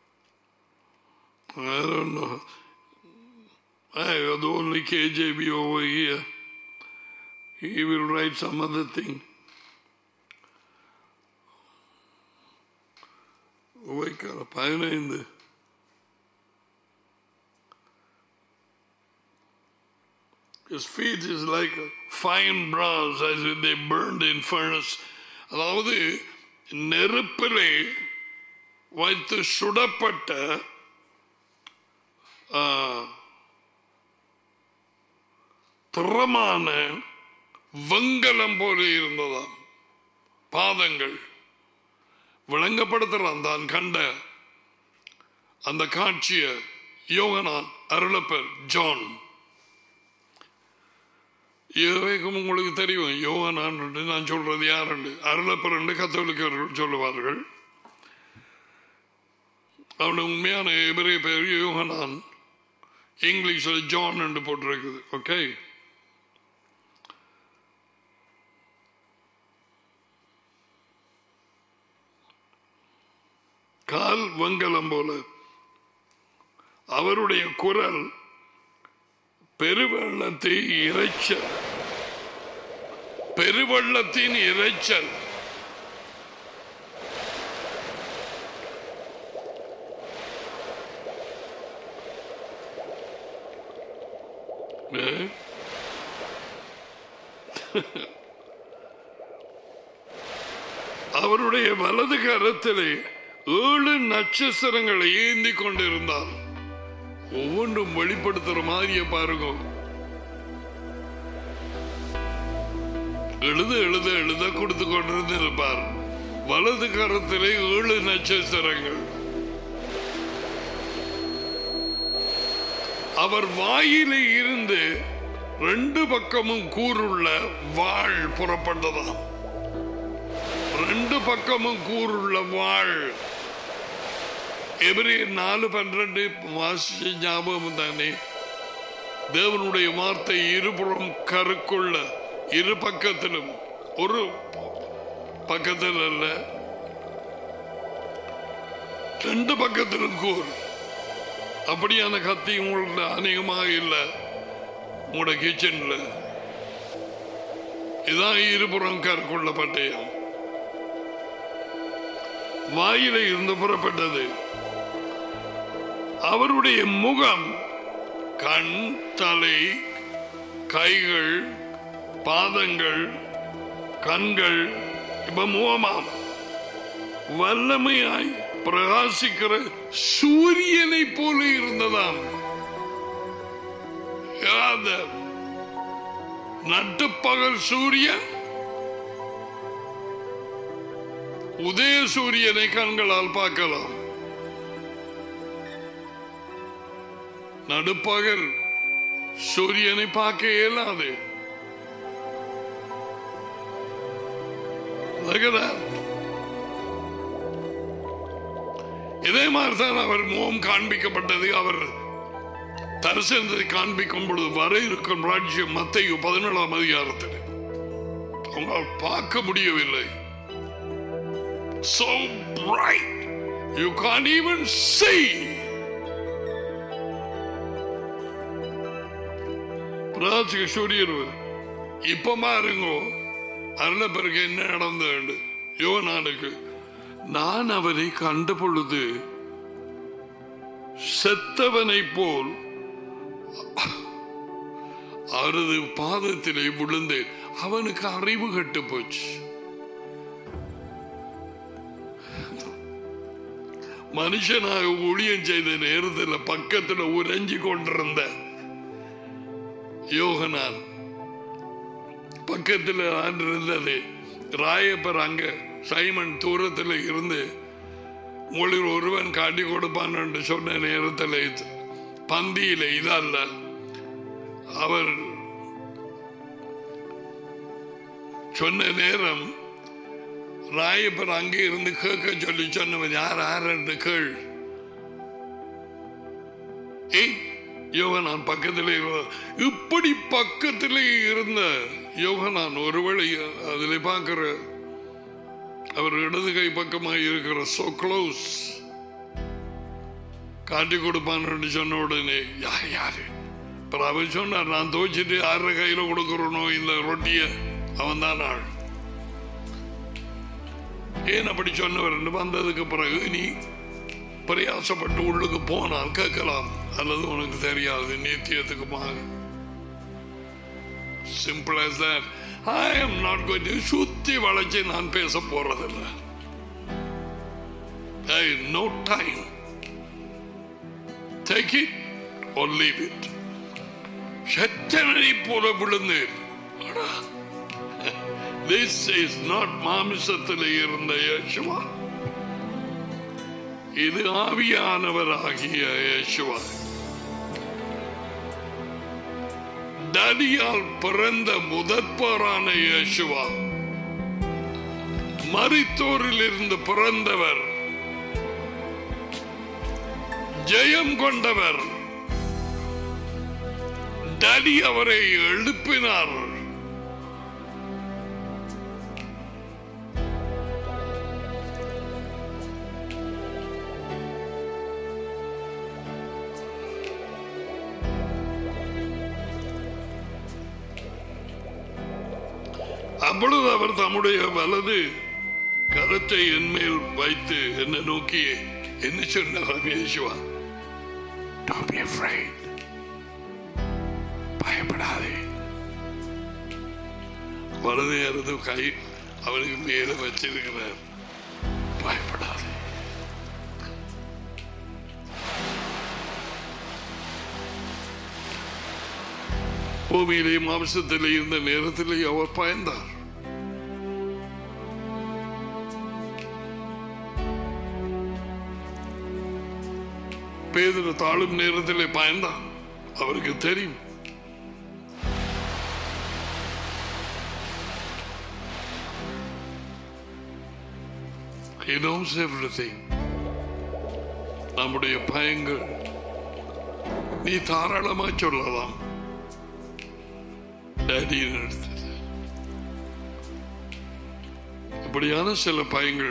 I don't know. I have only KJB over here. He will write some other thing. உரைக்கலம் பதினைந்து His feet is like a fine bronze as if they burned in furnace. அதாவது நெருப்பிலே வைத்து சுடப்பட்ட ஆ, திறமான வெங்கலம் போல இருந்ததாம் பாதங்கள் விளங்கப்படுத்துறான் தான் கண்ட அந்த காட்சியை யோகனான் அருளப்பர் ஜான் இதுவரைக்கும் உங்களுக்கு தெரியும் யோகனான் நான் சொல்றது யாருண்டு அருளப்பர் என்று கத்தோலிக்கர்கள் சொல்லுவார்கள் அவனுடைய உண்மையான எபிரே பேர் யோகனான் இங்கிலீஷில் ஜான் என்று போட்டிருக்குது ஓகே கால் வெங்கலம் போல அவருடைய குரல் பெருவெள்ளத்தை இறைச்சல் பெருவெள்ளத்தின் இறைச்சல் Eh? அவருடைய வலது கரத்திலே ஏழு நட்சத்திரங்களை ஏந்தி கொண்டிருந்தார் ஒவ்வொன்றும் வெளிப்படுத்துற மாதிரியே பாருங்க எழுத எழுத எழுத கொடுத்து கொண்டிருந்து இருப்பார் வலது கரத்திலே ஏழு நட்சத்திரங்கள் அவர் வாயிலே இருந்து ரெண்டு பக்கமும் கூறுள்ள வாழ் புறப்பட்டதாம் ரெண்டு பக்கமும் கூறுள்ள வாழ் எவரே நாலு பன்னிரண்டு வாசிச்ச ஞாபகம் தானே தேவனுடைய வார்த்தை இருபுறம் கருக்குள்ள இரு பக்கத்திலும் ஒரு பக்கத்தில் அல்ல ரெண்டு பக்கத்திலும் கூர் அப்படியான கத்தி உங்களுக்கு அநேகமாக இல்லை உங்களோட கிச்சன்ல இதான் இருபுறம் கருக்குள்ள பட்டயம் வாயில இருந்து புறப்பட்டது அவருடைய முகம் கண் தலை கைகள் பாதங்கள் கண்கள் இப்ப முகமாம் வல்லமையாய் பிரகாசிக்கிற சூரியனை போல இருந்ததாம் யாத நட்டுப்பகல் சூரியன் உதய சூரியனை கண்களால் பார்க்கலாம் நடுப்பகல் சூரியனை பார்க்க இயலாது Look at that. இதே மாதிரிதான் அவர் முகம் காண்பிக்கப்பட்டது அவர் தரிசனத்தை காண்பிக்கும் பொழுது வர இருக்கும் ராஜ்யம் மத்தையு பதினேழாம் அதிகாரத்தில் அவங்களால் பார்க்க முடியவில்லை so bright you can't even see பிராச்சிக சூரியன் இப்ப மாறுங்கோ அருள பிறகு என்ன நடந்தது யோனானுக்கு நான் அவரை கண்ட பொழுது செத்தவனை போல் அவரது பாதத்திலே விழுந்தேன் அவனுக்கு அறிவு கட்டு போச்சு மனுஷனாக ஊழியம் செய்த நேரத்தில் பக்கத்தில் உறைஞ்சி கொண்டிருந்த யோகனான் பக்கத்தில் நான் இருந்தது ராயப்பர் அங்க சைமன் தூரத்தில் இருந்து உங்களில் ஒருவன் காட்டி கொடுப்பான் என்று சொன்ன நேரத்தில் பந்தியில இதல்ல அவர் சொன்ன நேரம் ராயப்பர் அங்கே இருந்து கேட்க சொல்லி சொன்னவன் யார் யார் என்று கேள் ஏய் யோகனான் பக்கத்திலே இரு- இப்படி பக்கத்திலே இருந்த யோகனான் ஒருவேளை அதில் பார்க்கிற அவர் இடது கை பக்கமாக இருக்கிற சோ க்ளோஸ் காட்டி கொடுப்பான்னு சொன்ன உடனே யார் யாரு அப்புறம் அவன் சொன்னார் நான் துவைச்சிட்டு யார கையில கொடுக்கிறனோ இந்த ரொட்டிய அவன் தான் ஆள் ஏன் அப்படி சொன்னவர் வந்ததுக்கு பிறகு நீ பிரயாசப்பட்டு உள்ளுக்கு போனால் கேட்கலாம் அல்லது உனக்கு தெரியாது நித்தியத்துக்குமாக simple as that I am not going to சுத்தி வளைச்சு நான் பேச போறதில்ல Hey, no time. Take it or leave it. சத்தனை போல விழுந்தேன் அடா. This is not மாமிசத்தில் இருந்த யேசுவா இது ஆவியானவராகிய யேசுவா டடியால் பிறந்த முதற்போரான இயேசுவா மரித்தோரில் இருந்து பிறந்தவர் ஜெயம் கொண்டவர் டடி அவரை எழுப்பினார் அப்பொழுது அவர் தம்முடைய வலது கரத்தை என் மேல் வைத்து என்னை நோக்கி என்ன சொன்னார் இயேசுவா Don't be afraid. பயப்படாதே வலது இடது கை அவனுக்கு மேல வச்சிருக்கிறார் பயப்படாதே பூமியிலே மாம்சத்திலே இருந்த நேரத்திலே அவர் பயந்தார் பேதர் தாழும் நேரத்திலே பயந்தான் அவருக்கு தெரியும் He knows everything. நம்முடைய பயங்கள் நீ தாராளமா சொல்லலாம் டேடியின் எடுத்தது இப்படியான சில பயங்கள்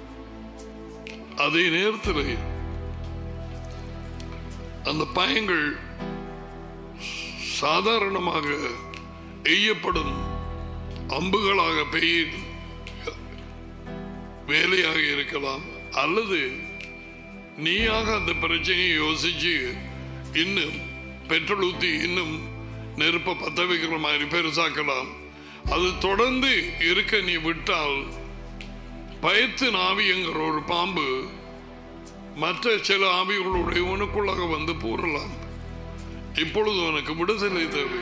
அதே நேரத்தில் அந்த பயங்கள் சாதாரணமாக எய்யப்படும் அம்புகளாக பெய்ய வேலையாக இருக்கலாம் அல்லது நீயாக அந்த பிரச்சனையை யோசிச்சு இன்னும் பெட்ரோல் ஊத்தி இன்னும் நெருப்ப பத்த வைக்கிற மாதிரி பெருசாக்கலாம் அது தொடர்ந்து இருக்க நீ விட்டால் பயத்து ஆவிங்கிற ஒரு பாம்பு மற்ற சில ஆவிகளுடைய உனக்குள்ளாக வந்து பூரலாம் இப்பொழுது உனக்கு விடுதலை தேவை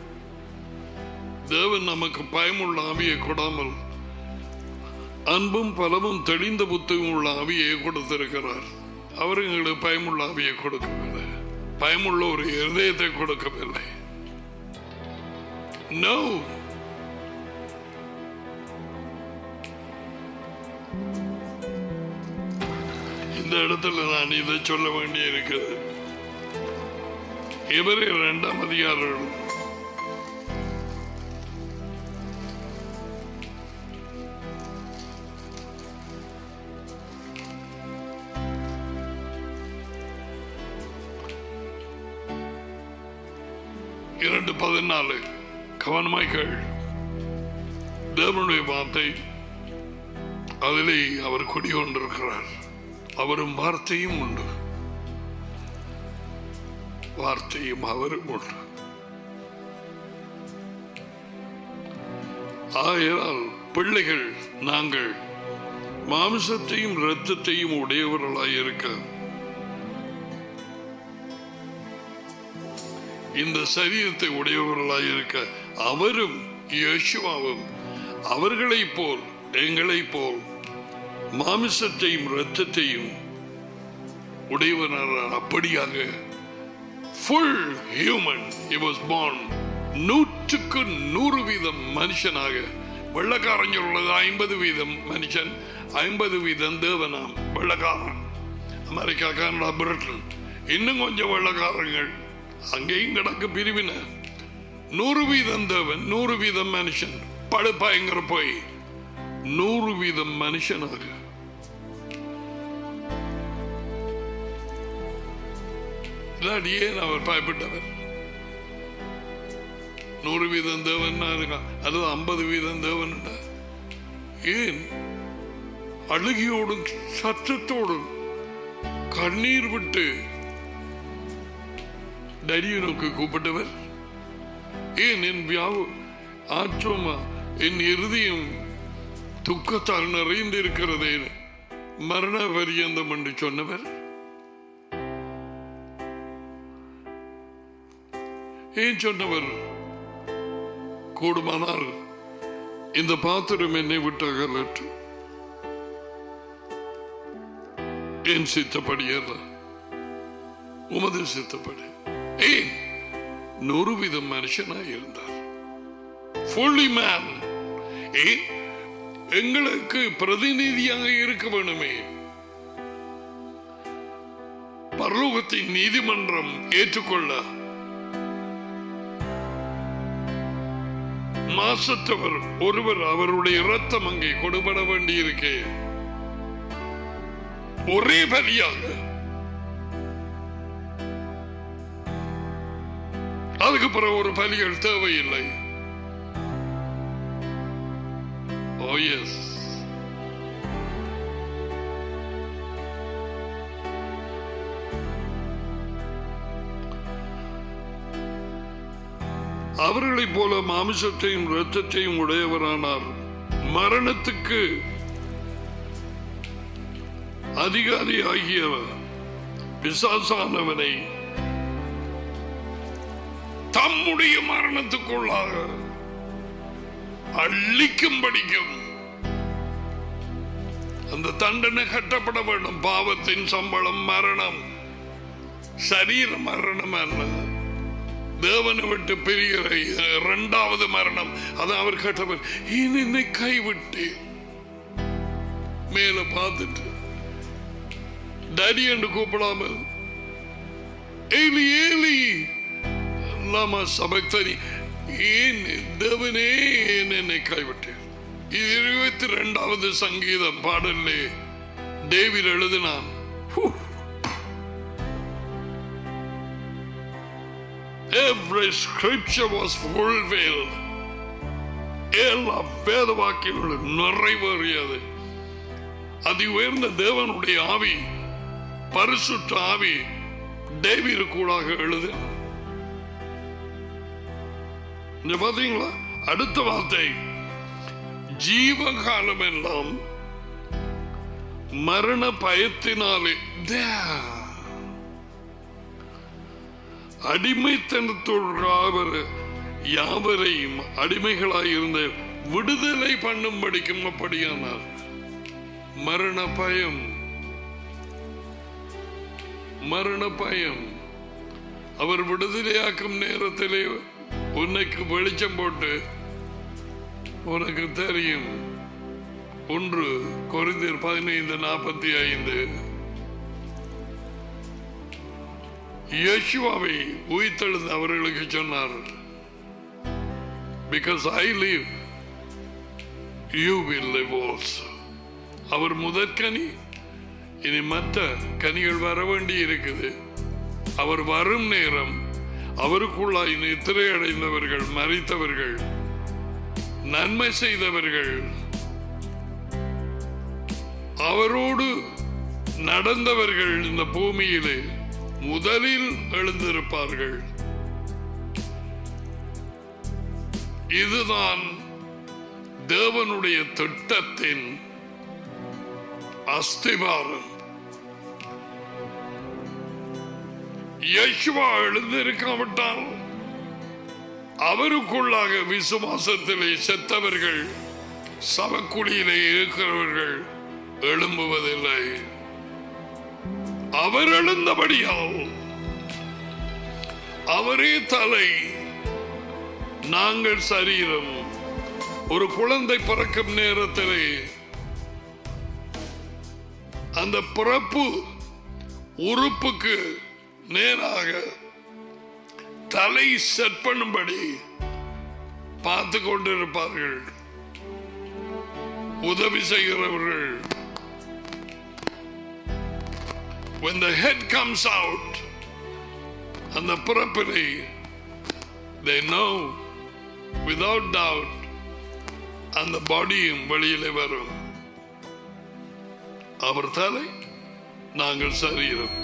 தேவன் நமக்கு பயமுள்ள ஆவியை கொடாமல் அன்பும் பலமும் தெளிந்த புத்தகம் உள்ள ஆவியை கொடுத்திருக்கிறார் அவர் எங்களுக்கு பயமுள்ள ஆவியை கொடுக்கவில்லை பயமுள்ள ஒரு இருதயத்தை கொடுக்கவில்லை நோ இந்த இடத்துல நான் இதை சொல்ல வேண்டி இருக்கிறது இவரே இரண்டாம் அதிகாரம் இரண்டு பதினாலு கவனமாய் கேள் தேவனுடைய வார்த்தை அதிலே அவர் குடிகொண்டிருக்கிறார் அவரும் வார்த்தையும் உண்டு வார்த்தையும் அவரும் உண்டு ஆகையால் பிள்ளைகள் நாங்கள் மாம்சத்தையும் இரத்தத்தையும் உடையவர்களாய் இருக்க இந்த சரீரத்தை உடையவர்களாய் இருக்க அவரும் யேசுவாவும் அவர்களைப் போல் எங்களைப் போல் மாமிசத்தையும் இரத்தத்தையும் உடையவனார் அப்படியாக full human he was born நூற்றுக்கு நூறு வீதம் மனுஷனாக வெள்ளக்காரன் சொல்றது ஐம்பது வீதம் மனுஷன் ஐம்பது வீதம் தேவனாம் வெள்ளக்காரன் அமெரிக்கா கனடா பிரிட்டன் இன்னும் கொஞ்சம் வெள்ளக்காரங்கள் அங்கேயும் கிடக்கு பிரிவின நூறு வீதம் தேவன் நூறு வீதம் மனுஷன் படு பயங்கர போய் நூறு வீதம் மனுஷனாக இல்லாட்டி ஏன் அவர் பயப்பட்டவர் நூறு வீதம் தேவன் இருக்கான் அல்லது ஐம்பது வீதம் தேவன் ஏன் அழுகியோடும் சத்தத்தோடும் கண்ணீர் விட்டு டரியனுக்கு கூப்பிட்டவர் ஏன் என் வியாவு ஆற்றோமா என் இருதயம் துக்கத்தால் நிறைந்து இருக்கிறதே மரண பரியந்தம் என்று சொன்னவர் ஏன் சொன்னவர் கூடுமானால் இந்த பாத்திரம் என்னை விட்டு அகலற்று என் சித்தப்படி அல்ல உமது சித்தப்படி ஏன் நூறு விதம் மனுஷனாய் இருந்தார் ஃபுல்லி மேன் ஏன் எங்களுக்கு பிரதிநிதியாக இருக்க வேணுமே பரலோகத்தின் நீதிமன்றம் ஏற்றுக்கொள்ள மாசத்தவர் ஒருவர் அவருடைய இரத்தம் அங்கே கொடுபட வேண்டியிருக்கே ஒரே பலியாக அதுக்கு பிறகு ஒரு பலிகள் தேவையில்லை ஓ எஸ் அவர்களைப் போல மாமிசத்தையும் இரத்தத்தையும் உடையவரானார் மரணத்துக்கு அதிகாரி ஆகியவர் பிசாசானவனை தம்முடைய மரணத்துக்குள்ளாக அள்ளிக்கும் படிக்கும் அந்த தண்டனை கட்டப்பட வேண்டும் பாவத்தின் சம்பளம் மரணம் சரீர மரணம் அல்ல தேவனை விட்டு பிரிகிற இரண்டாவது மரணம் அது அவர் கேட்டவர் ஏன் என்னை கைவிட்டு மேல பார்த்துட்டு டடி என்று கூப்பிடாமல் ஏலி ஏலி லாமா சபக்தனி ஏன் தேவனே ஏன் என்னை கைவிட்டேன் இது இருபத்தி ரெண்டாவது சங்கீதம் பாடலே டேவிட் எழுதினான் Whew. Every scripture was fulfilled. எல்லா வேத வாக்கியங்களும் நிறைவேறியது அதி உயர்ந்த தேவனுடைய ஆவி பரிசுத்த ஆவி டேவிடு கூடாக எழுது இங்க பாத்தீங்களா அடுத்த வார்த்தை ஜீவகாலம் எல்லாம் மரண பயத்தினாலே There. அடிமைத்தனத்தோடு யாவரையும் அடிமைகளாயிருந்த விடுதலை பண்ணும்படிக்கும் அப்படியானார் மரண பயம் மரண பயம் அவர் விடுதலையாக்கும் நேரத்திலே உன்னைக்கு வெளிச்சம் போட்டு உனக்கு தெரியும் ஒன்று கொரிந்தியர் பதினைந்து நாற்பத்தி ஐந்து யேசுவாவை உயிர்த்தெழுந்த அவர்களுக்கு சொன்னார் because I live you will live also அவர் முதற்கனி இனி மற்ற கனிகள் வர வேண்டி இருக்குது அவர் வரும் நேரம் அவருக்குள்ளாய் நித்திரை அடைந்தவர்கள் மறித்தவர்கள் நன்மை செய்தவர்கள் அவரோடு நடந்தவர்கள் இந்த பூமியிலே முதலில் எழுந்திருப்பார்கள் இதுதான் தேவனுடைய திட்டத்தின் அஸ்திவாரம் யேசுவா எழுந்திருக்காவிட்டால் அவருக்குள்ளாக விசுவாசத்திலே செத்தவர்கள் சவக்குழியிலே இருக்கிறவர்கள் எழும்புவதில்லை அவர் எழுந்தபடியால் அவரே தலை நாங்கள் சரீரம் ஒரு குழந்தை பிறக்கும் நேரத்திலே அந்த பிறப்பு உறுப்புக்கு நேராக தலை செட் பண்ணும்படி பார்த்து கொண்டிருப்பார்கள் உதவி செய்கிறவர்கள் when the head comes out அந்த பிறப்பினை they know without doubt அந்த பாடியும் வெளியிலே வரும் அவர் தலை நாங்கள் சரீரம்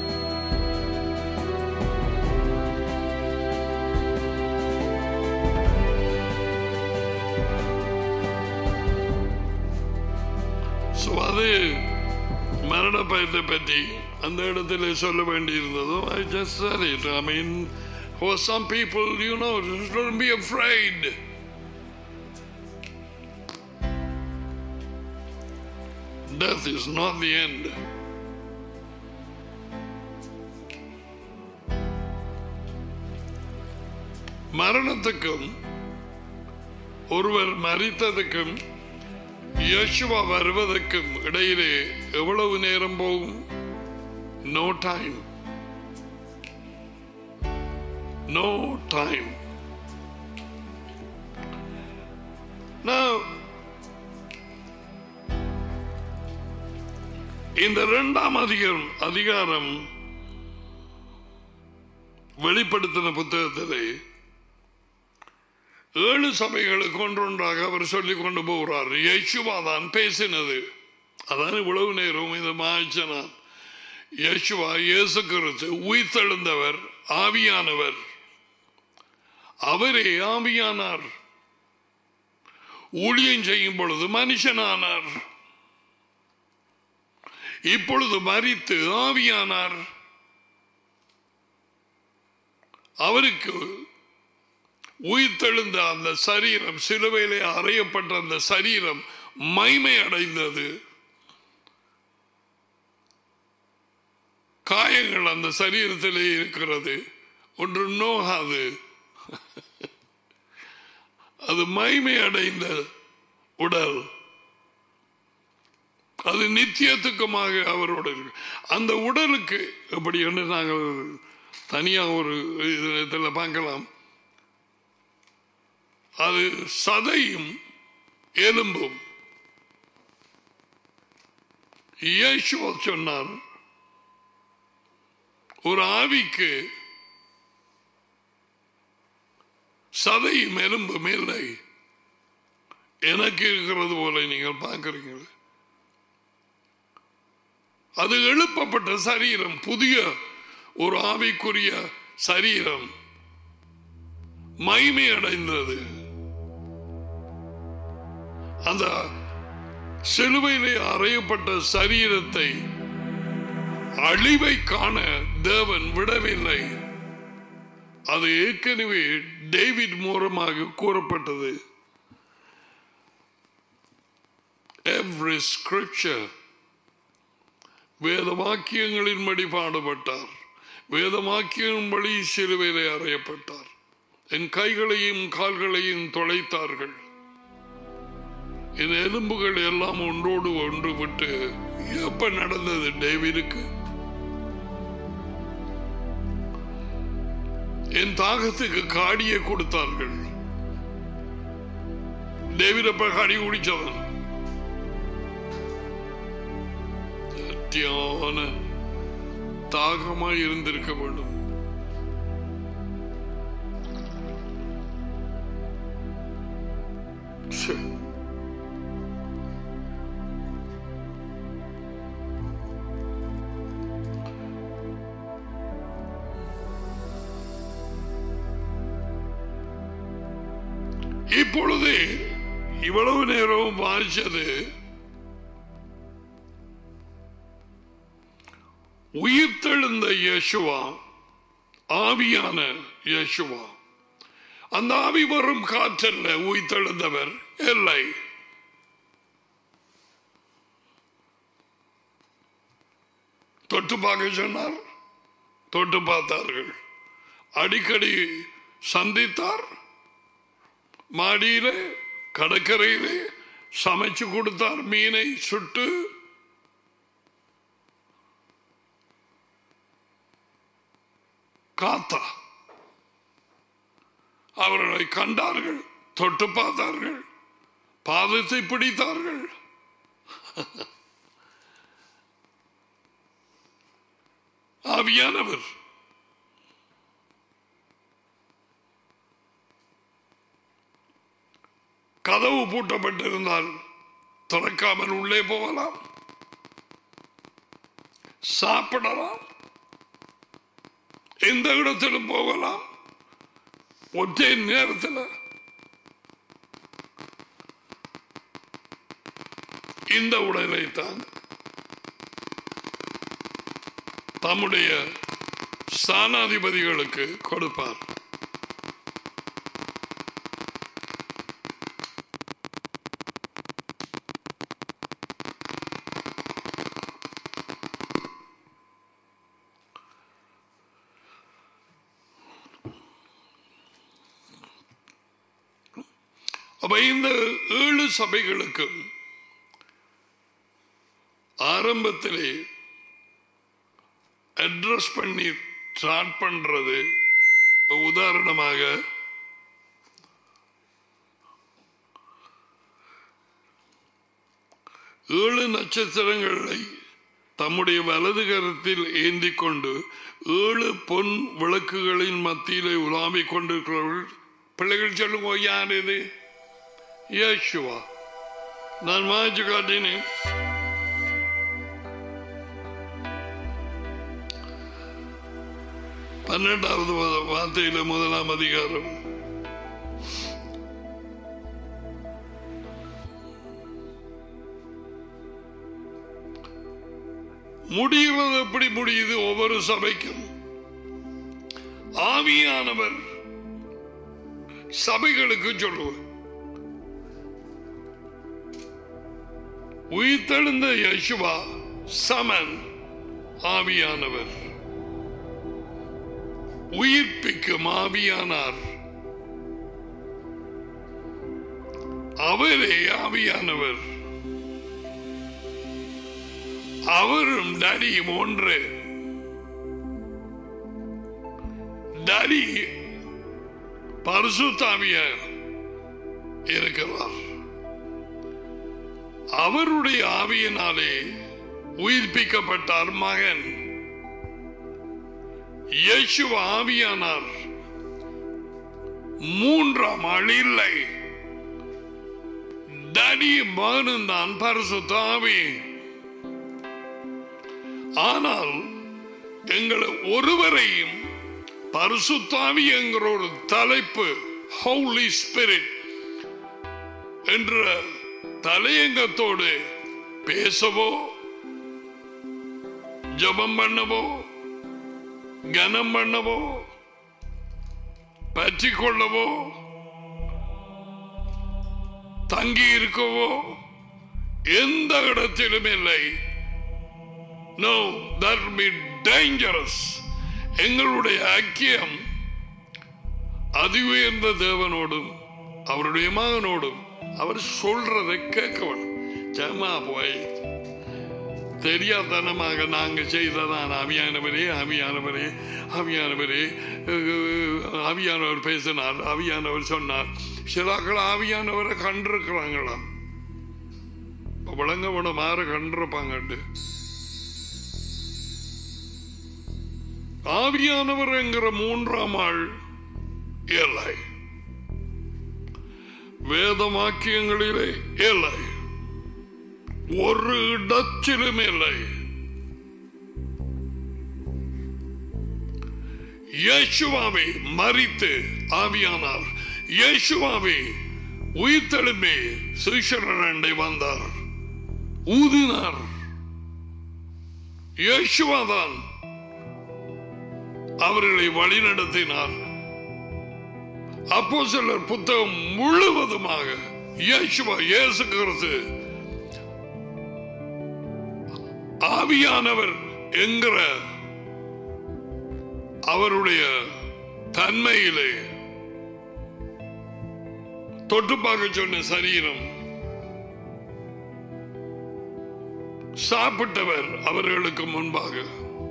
So, அது மரண பயத்தை பற்றி அந்த இடத்துல சொல்ல வேண்டியிருந்ததும் I just said it I mean for some people you know don't be afraid death is not the end மரணத்துக்கும் ஒருவர் மறித்ததுக்கும் யேசுவா வருவதற்கும் இடையிலே எவ்வளவு நேரம் போகும் நோ டைம் நோ டைம் இந்த இரண்டாம் அதிகாரம் அதிகாரம் வெளிப்படுத்தின புத்தகத்திலே ஏழு சபைகளுக்கு ஒன்றொன்றாக அவர் சொல்லிக் கொண்டு போகிறார் யேசுவா தான் பேசினது அதான் இவ்வளவு நேரம் இந்த மாய்ச்சனான் யேசுவா இயேசு கிறிஸ்து உயிர்த்தெழுந்தவர் ஆவியானவர் அவரே ஆவியானார் ஊழியம் செய்யும் பொழுது மனுஷனானார் இப்பொழுது மறித்து ஆவியானார் அவருக்கு உயிர்த்தெழுந்த அந்த சரீரம் சிலுவையிலே அறையப்பட்ட அந்த சரீரம் மைமை அடைந்தது காயங்கள் அந்த சரீரத்திலே இருக்கிறது ஒன்று நோகாது அது மைமை அடைந்த உடல் அது நித்தியத்துக்குமாக அவரோட இருக்கு அந்த உடலுக்கு எப்படி என்று நாங்கள் தனியாக ஒரு இதில் பார்க்கலாம் அது சதையும் எலும்பும் இயேசுவா சொன்னார் ஒரு ஆவிக்கு சதையும் எலும்பும் இல்லை எனக்கு இருக்கிறது போல நீங்கள் பார்க்கிறீங்கள் அது எழுப்பப்பட்ட சரீரம் புதிய ஒரு ஆவிக்குரிய சரீரம் மைமை அடைந்தது அந்த சிலுவையிலே அறையப்பட்ட சரீரத்தை அழிவை காண தேவன் விடவில்லை அது ஏற்கனவே டேவிட் மூலமாக கூறப்பட்டது எவ்ரி ஸ்கிரிப்சர் வேத வாக்கியங்களின்படி பாடுபட்டார் வேத வாக்கியங்களின்படி சிலுவையிலே அறையப்பட்டார் என் கைகளையும் கால்களையும் தொலைத்தார்கள் என் எலும்புகள் எல்லாம் ஒன்றோடு ஒன்று விட்டு எப்ப நடந்தது டேவிடுக்கு என் தாகத்துக்கு காடியை கொடுத்தார்கள் டேவிட் அப்ப காடி குடிச்சவன் சத்தியான தாகமாய் இருந்திருக்க வேண்டும் ச்சே. இப்பொழுது இவ்வளவு நேரம் வாசிச்சது உயிர்த்தெழுந்த இயேசுவா ஆவியான இயேசுவா அந்த ஆவி வரும் காற்றல்ல உயிர்த்தெழுந்தவர் இல்லை தொட்டு பார்க்க சொன்னார் தொட்டு பார்த்தார்கள் அடிக்கடி சந்தித்தார் மாடியிலே கடற்கரையிலே சமைச்சு கொடுத்தார் மீனை சுட்டு காத்தா அவர்களை கண்டார்கள் தொட்டு பார்த்தார்கள் பாதத்தை பிடித்தார்கள் ஆவியானவர் கதவு பூட்டப்பட்டிருந்தால் திறக்காமல் உள்ளே போகலாம் சாப்பிடலாம் எந்த இடத்திலும் போகலாம் ஒற்றை நேரத்தில் இந்த உடலை தான் தம்முடைய ஸ்தானாதிபதிகளுக்கு கொடுப்பார் அப்ப இந்த ஏழு சபைகளுக்கும் ஆரம்பத்திலே அட்ரஸ் பண்ணி ஸ்டார்ட் பண்றது இப்ப உதாரணமாக ஏழு நட்சத்திரங்களை தம்முடைய வலது கரத்தில் ஏந்தி கொண்டு ஏழு பொன் விளக்குகளின் மத்தியிலே உலாவிக் கொண்டிருக்கிறவர்கள் பிள்ளைகள் சொல்லுங்க யார் இது யேசுவா நான் வாய்ச்சு காட்டினேன் பன்னெண்டாவது வா- வார்த்தையில முதலாம் அதிகாரம் முடிகிறது எப்படி முடியுது ஒவ்வொரு சபைக்கும் ஆவியானவர் சபைகளுக்கு சொல்லுவார் உயிர்த்தெழுந்த யசுவா சமன் ஆவியானவர் உயிர்ப்பிக்கும் ஆவியானார் அவரே ஆவியானவர் அவரும் டரியும் ஒன்று டரி பரிசுத்தாவியார் இருக்கிறார் அவருடைய ஆவியினாலே உயிர்ப்பிக்கப்பட்டார் மகன் இயேசு ஆவியானார் மூன்றாம் ஆள் இல்லை டடி மகனும் தான் பரிசுத்த ஆவி ஆனால் எங்களை ஒருவரையும் பரிசுத்தாவி என்கிற ஒரு தலைப்பு ஹோலி ஸ்பிரிட் என்ற தலையங்கத்தோடு பேசவோ ஜபம் பண்ணவோ கனம் பண்ணவோ பற்றி கொள்ளவோ தங்கி இருக்கவோ எந்த இடத்திலும் இல்லை நோ தட் பி டேஞ்சரஸ் எங்களுடைய ஐக்கியம் அதி உயர்ந்த தேவனோடும் அவருடைய மகனோடும் அவர் சொல்றதை கேட்க வேணும் ஜமா போய் தெரியாதனமாக நாங்க செய்ததான் அவியானவரே அவியானவரே அவியானவரே அஹ், ஆவியானவர் பேசினார் ஆவியானவர் சொன்னார் சிலாக்கள் ஆவியானவரை கண்டிருக்கிறாங்களாம் விளங்க மாற கண்டிருப்பாங்கண்டு ஆவியானவர் என்கிற மூன்றாம் ஆள் இல்லை வேத வாக்கியங்களிலே இல்லை ஒரு இடத்திலும் இல்லை இயேசுவாவை மறித்து ஆவியானார் இயேசுவாவை உயிர்த்தெழுமே சீஷரண்டை வந்தார் ஊதினார் இயேசுவாதான் அவர்களை வழிநடத்தினார் அப்போ சிலர் புத்தகம் முழுவதுமாக இயேசுவா இயேசு கிறிஸ்து ஆவியானவர் என்கிற அவருடைய தன்மையிலே தொட்டு பார்க்க சொன்ன சரீரம் சாப்பிட்டவர் அவர்களுக்கு முன்பாக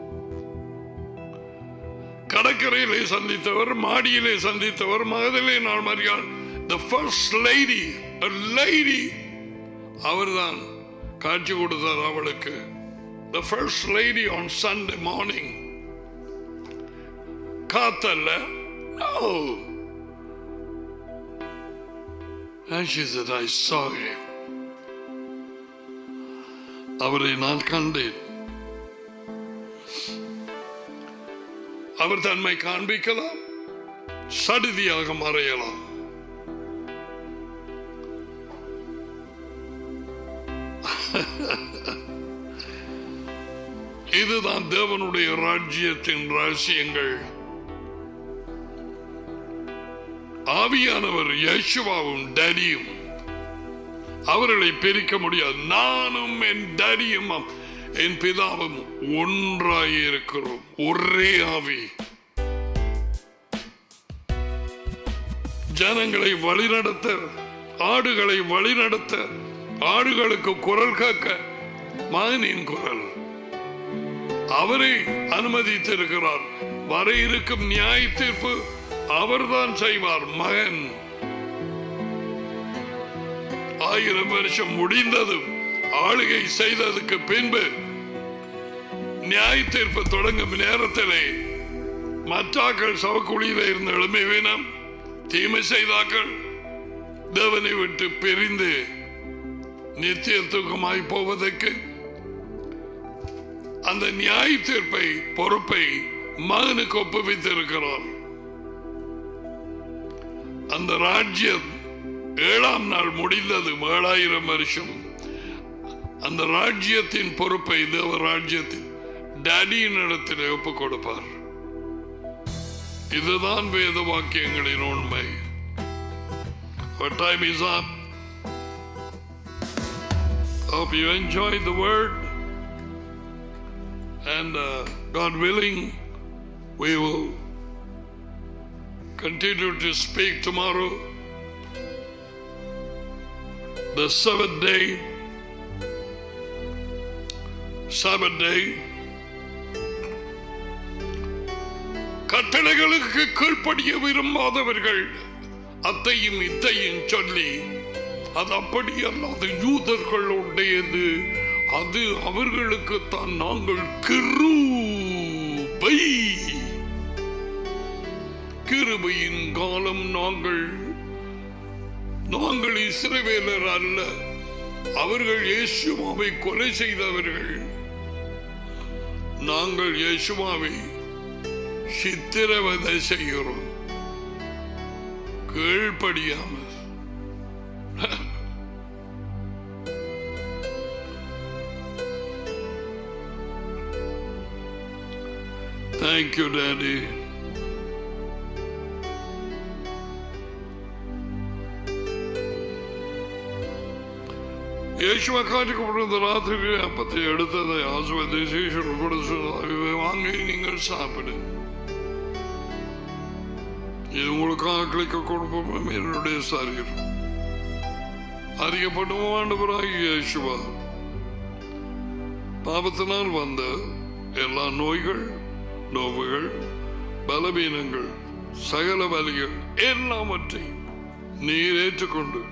கடற்கரையிலே சந்தித்தவர் மாடியிலே சந்தித்தவர் மகதிலே நாள் மறியாள் த ஃபர்ஸ்ட் லேடி லேடி அவர்தான் காட்சி கொடுத்தார் அவளுக்கு the first lady on Sunday morning காத்தல்ல No. And she said, I saw him. அவரை நான் கண்டேன் அவர் தன்மை காண்பிக்கலாம் சடுதியாக மறையலாம் இதுதான் தேவனுடைய ராஜ்யத்தின் ரகசியங்கள் ஆவியானவர் யேசுவாவும் டடியும் அவர்களை பிரிக்க முடியாது நானும் என் டடியும் என் பிதாவும் ஒன்றாய் இருக்கிறோம் ஒரே ஆவி ஜனங்களை வழிநடத்த ஆடுகளை வழிநடத்த ஆடுகளுக்கு குரல் காக்க மகனின் குரல் அவரை அனுமதித்திருக்கிறார் வர இருக்கும் நியாய தீர்ப்பு அவர்தான் செய்வார் மகன் ஆயிரம் வருஷம் முடிந்ததும் ஆளுகை செய்ததுக்கு பின்பு நியாய தீர்ப்பு தொடங்கும் நேரத்திலே மற்றாக்கள் சவக்குழியில இருந்த எழுமைவினம் தீமை செய்தாக்கள் தேவனை விட்டு பிரிந்து நித்தியத்துக்குமாய் போவதற்கு அந்த நியாய தீர்ப்பை பொறுப்பை மகனுக்கு ஒப்புவித்திருக்கிறார் அந்த ராஜ்யம் ஏழாம் நாள் முடிந்தது ஏழாயிரம் வருஷம் அந்த ராஜ்யத்தின் பொறுப்பை தேவ ராஜ்யத்தின் டேடியின் இடத்தில் ஒப்புக் கொடுப்பார் இதுதான் வேத வாக்கியங்களின் உண்மை Our time is up. Hope you enjoyed the word. And uh, God willing, we will continue to speak tomorrow. The seventh day, Sabbath day. கட்டளைகளுக்கு கீழ்ப்படிய விரும்பாதவர்கள் அத்தையும் இத்தையும் சொல்லி அது அப்படி அல்லாத யூதர்களுடையது அது அவர்களுக்கு தான் நாங்கள் கிருபை கிருபையின் காலம் நாங்கள் நாங்கள் இஸ்ரவேலர் அல்ல அவர்கள் இயேசுமாவை கொலை செய்தவர்கள் நாங்கள் இயேசுமாவை சித்திரவதை செய்கிறோம் கீழ்ப்படியாமல் Thank you, Daddy. യേശുവ കാറ്റിക്കപ്പെടുന്ന രാത്രി അപ്പത്തെ എടുത്തത് ആസ്വദിച്ചു കൊടുത്തു വാങ്ങി നിങ്ങൾ சாப்பிடு இது உங்களுக்காக கிளிக்க கொடுப்போம் என்னுடைய சரீரம் அறியப்படும் ஆண்டவராகி இயேசுவா பாவத்தினால் வந்த எல்லா நோய்கள் நோவுகள் பலவீனங்கள் சகல வலிகள் எல்லாவற்றையும் நீர் ஏற்றுக்கொண்டு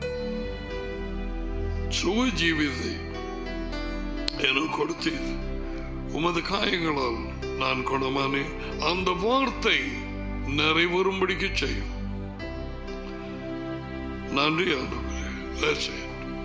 சுக ஜீவிதை எனக்கு கொடுத்தீர் உமது காயங்களால் நான் குணமானேன் அந்த வார்த்தை நிறைவேறும்படிக்கு செய்யும் நன்றி ஆண்டவரே That's it.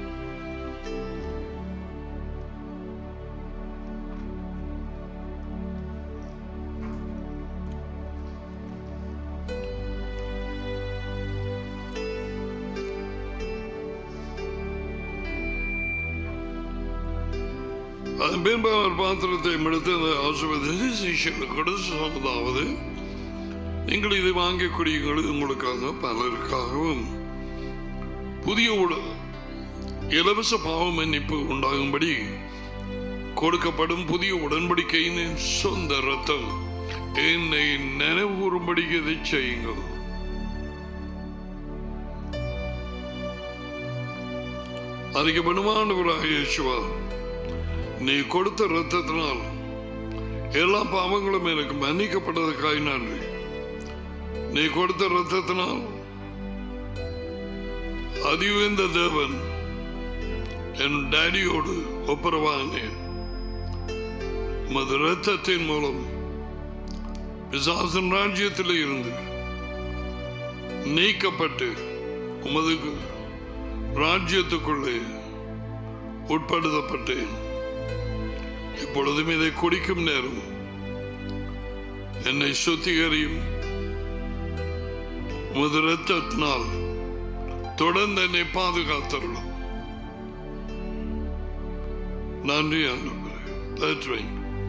அதன் பின்பு அவர் பாத்திரத்தை எடுத்து அந்த ஆசிர்வதித்து சிஷ்யனுக்கு கொடுத்து சொன்னதாவது நீங்கள் இதை வாங்கி குடியுங்கள் உங்களுக்காக பலருக்காகவும் புதிய உட இலவச பாவ மன்னிப்பு உண்டாகும்படி கொடுக்கப்படும் புதிய உடன்படிக்கையின் சொந்த ரத்தம் என்னை நினைவு கூறும்படி இதை செய்யுங்கள் அறிக்கப்படுமானவராக இயேசுவா நீ கொடுத்த ரத்தத்தினால் எல்லா பாவங்களும் எனக்கு மன்னிக்கப்பட்டதுக்காய் நன்றி நீ கொடுத்த ரத்தத்தினால் அதிவேந்த தேவன் என் டேடியோடு ஒப்புரவானேன் உமது ரத்தத்தின் மூலம் பிசாசன் ராஜ்யத்தில் இருந்து நீக்கப்பட்டு உமது ராஜ்யத்துக்குள்ளே உட்படுத்தப்பட்டேன் இப்பொழுதும் இதை குடிக்கும் நேரம் என்னை சுத்திகரியும் உமது ரத்தத்தினால் தொடர்ந்து என்னை பாதுகாத்தருளும் நன்றி ஆண்டவரே That's right.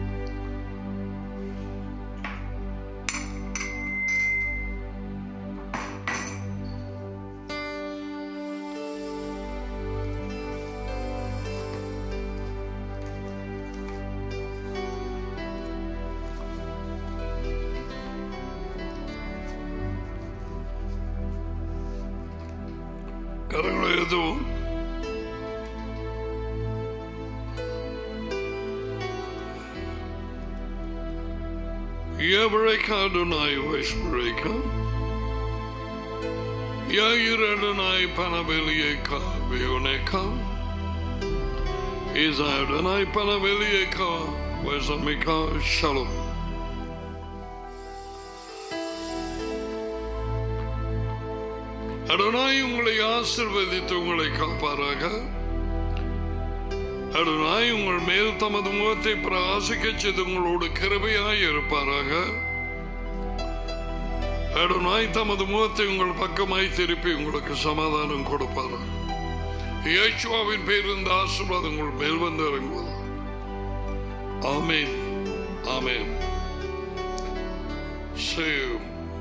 கரங்களை எழுதுவோம் Yavreka Adonai Veshmareka Yair Adonai Panavelieka Vioneka Is Adonai Panavelieka Vesamika Shalom Adonai உங்களை ஆசிர்வதித்து உங்களை காப்பாராக அடனாய் உங்கள் மேல் தமது முகத்தை பிரகாசிக்க செய்து உங்களோடு கிருபையாய் இருப்பாராக அடனாய் தமது முகத்தை உங்கள் பக்கமாய் திருப்பி உங்களுக்கு சமாதானம் கொடுப்பாராக இயேசுவாவின் பேர் இந்த ஆசீர்வாதம் உங்கள் மேல் வந்து இறங்குவதா ஆமேன் ஆமேன் செய்யும்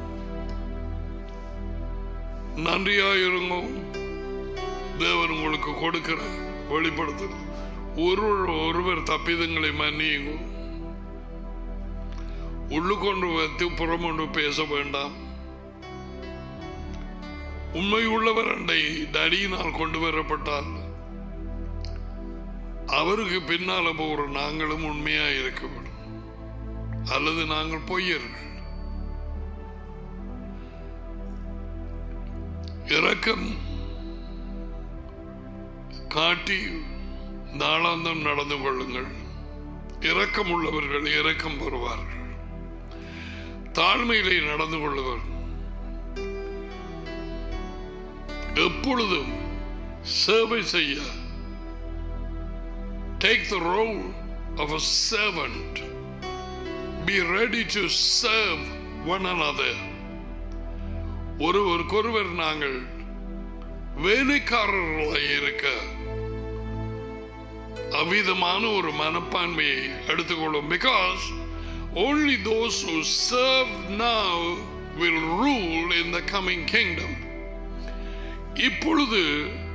நன்றியாயிருங்க தேவன் உங்களுக்கு கொடுக்கிற வெளிப்படுத்தல் ஒரு ஒருவர் தப்பிதங்களை மன்னியுங்க உள்ளுக்கொண்டு வைத்து புறமொன்று பேச வேண்டாம் உண்மை உள்ளவர் அண்டை டடியினால் கொண்டு வரப்பட்டால் அவருக்கு பின்னால போகிற நாங்களும் உண்மையா இருக்க வேண்டும் அல்லது நாங்கள் பொய்யர்கள் இரக்கம் காட்டி நாளாந்தம் நடந்து கொள்ளுங்கள் இரக்கம் உள்ளவர்கள் இரக்கம் பெறுவார்கள் தாழ்மையிலே நடந்து கொள்ளுவர் எப்பொழுதும் சேவை செய்ய take the role of a servant be ready to serve one another ஒருவருக்கொருவர் நாங்கள் வேலைக்காரர்களாய் இருக்க அவ்விதமான ஒரு மனப்பான்மையை எடுத்துக்கொள்ளும் because only those who serve now will rule in the coming kingdom இப்பொழுது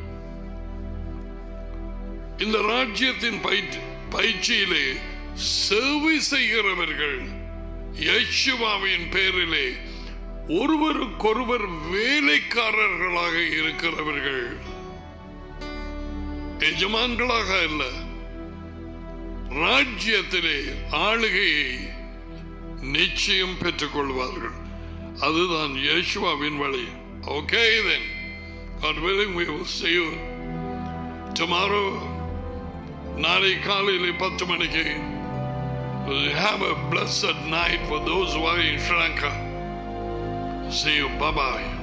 இந்த ராஜ்யத்தின் பயிற்சி பயிற்சியிலே சேவை செய்கிறவர்கள் யேசுவாவின் பேரிலே ஒருவருக்கொருவர் வேலைக்காரர்களாக இருக்கிறவர்கள் எஜமான்களாக அல்ல ராஜ்யத்திலே ஆளுகையை நிச்சயம் பெற்றுக் கொள்வார்கள் அதுதான் யேசுவாவின் வழி okay then God willing we will see you tomorrow நாளை காலையில் பத்து மணிக்கு have a blessed night for those who are in Sri Lanka see you bye bye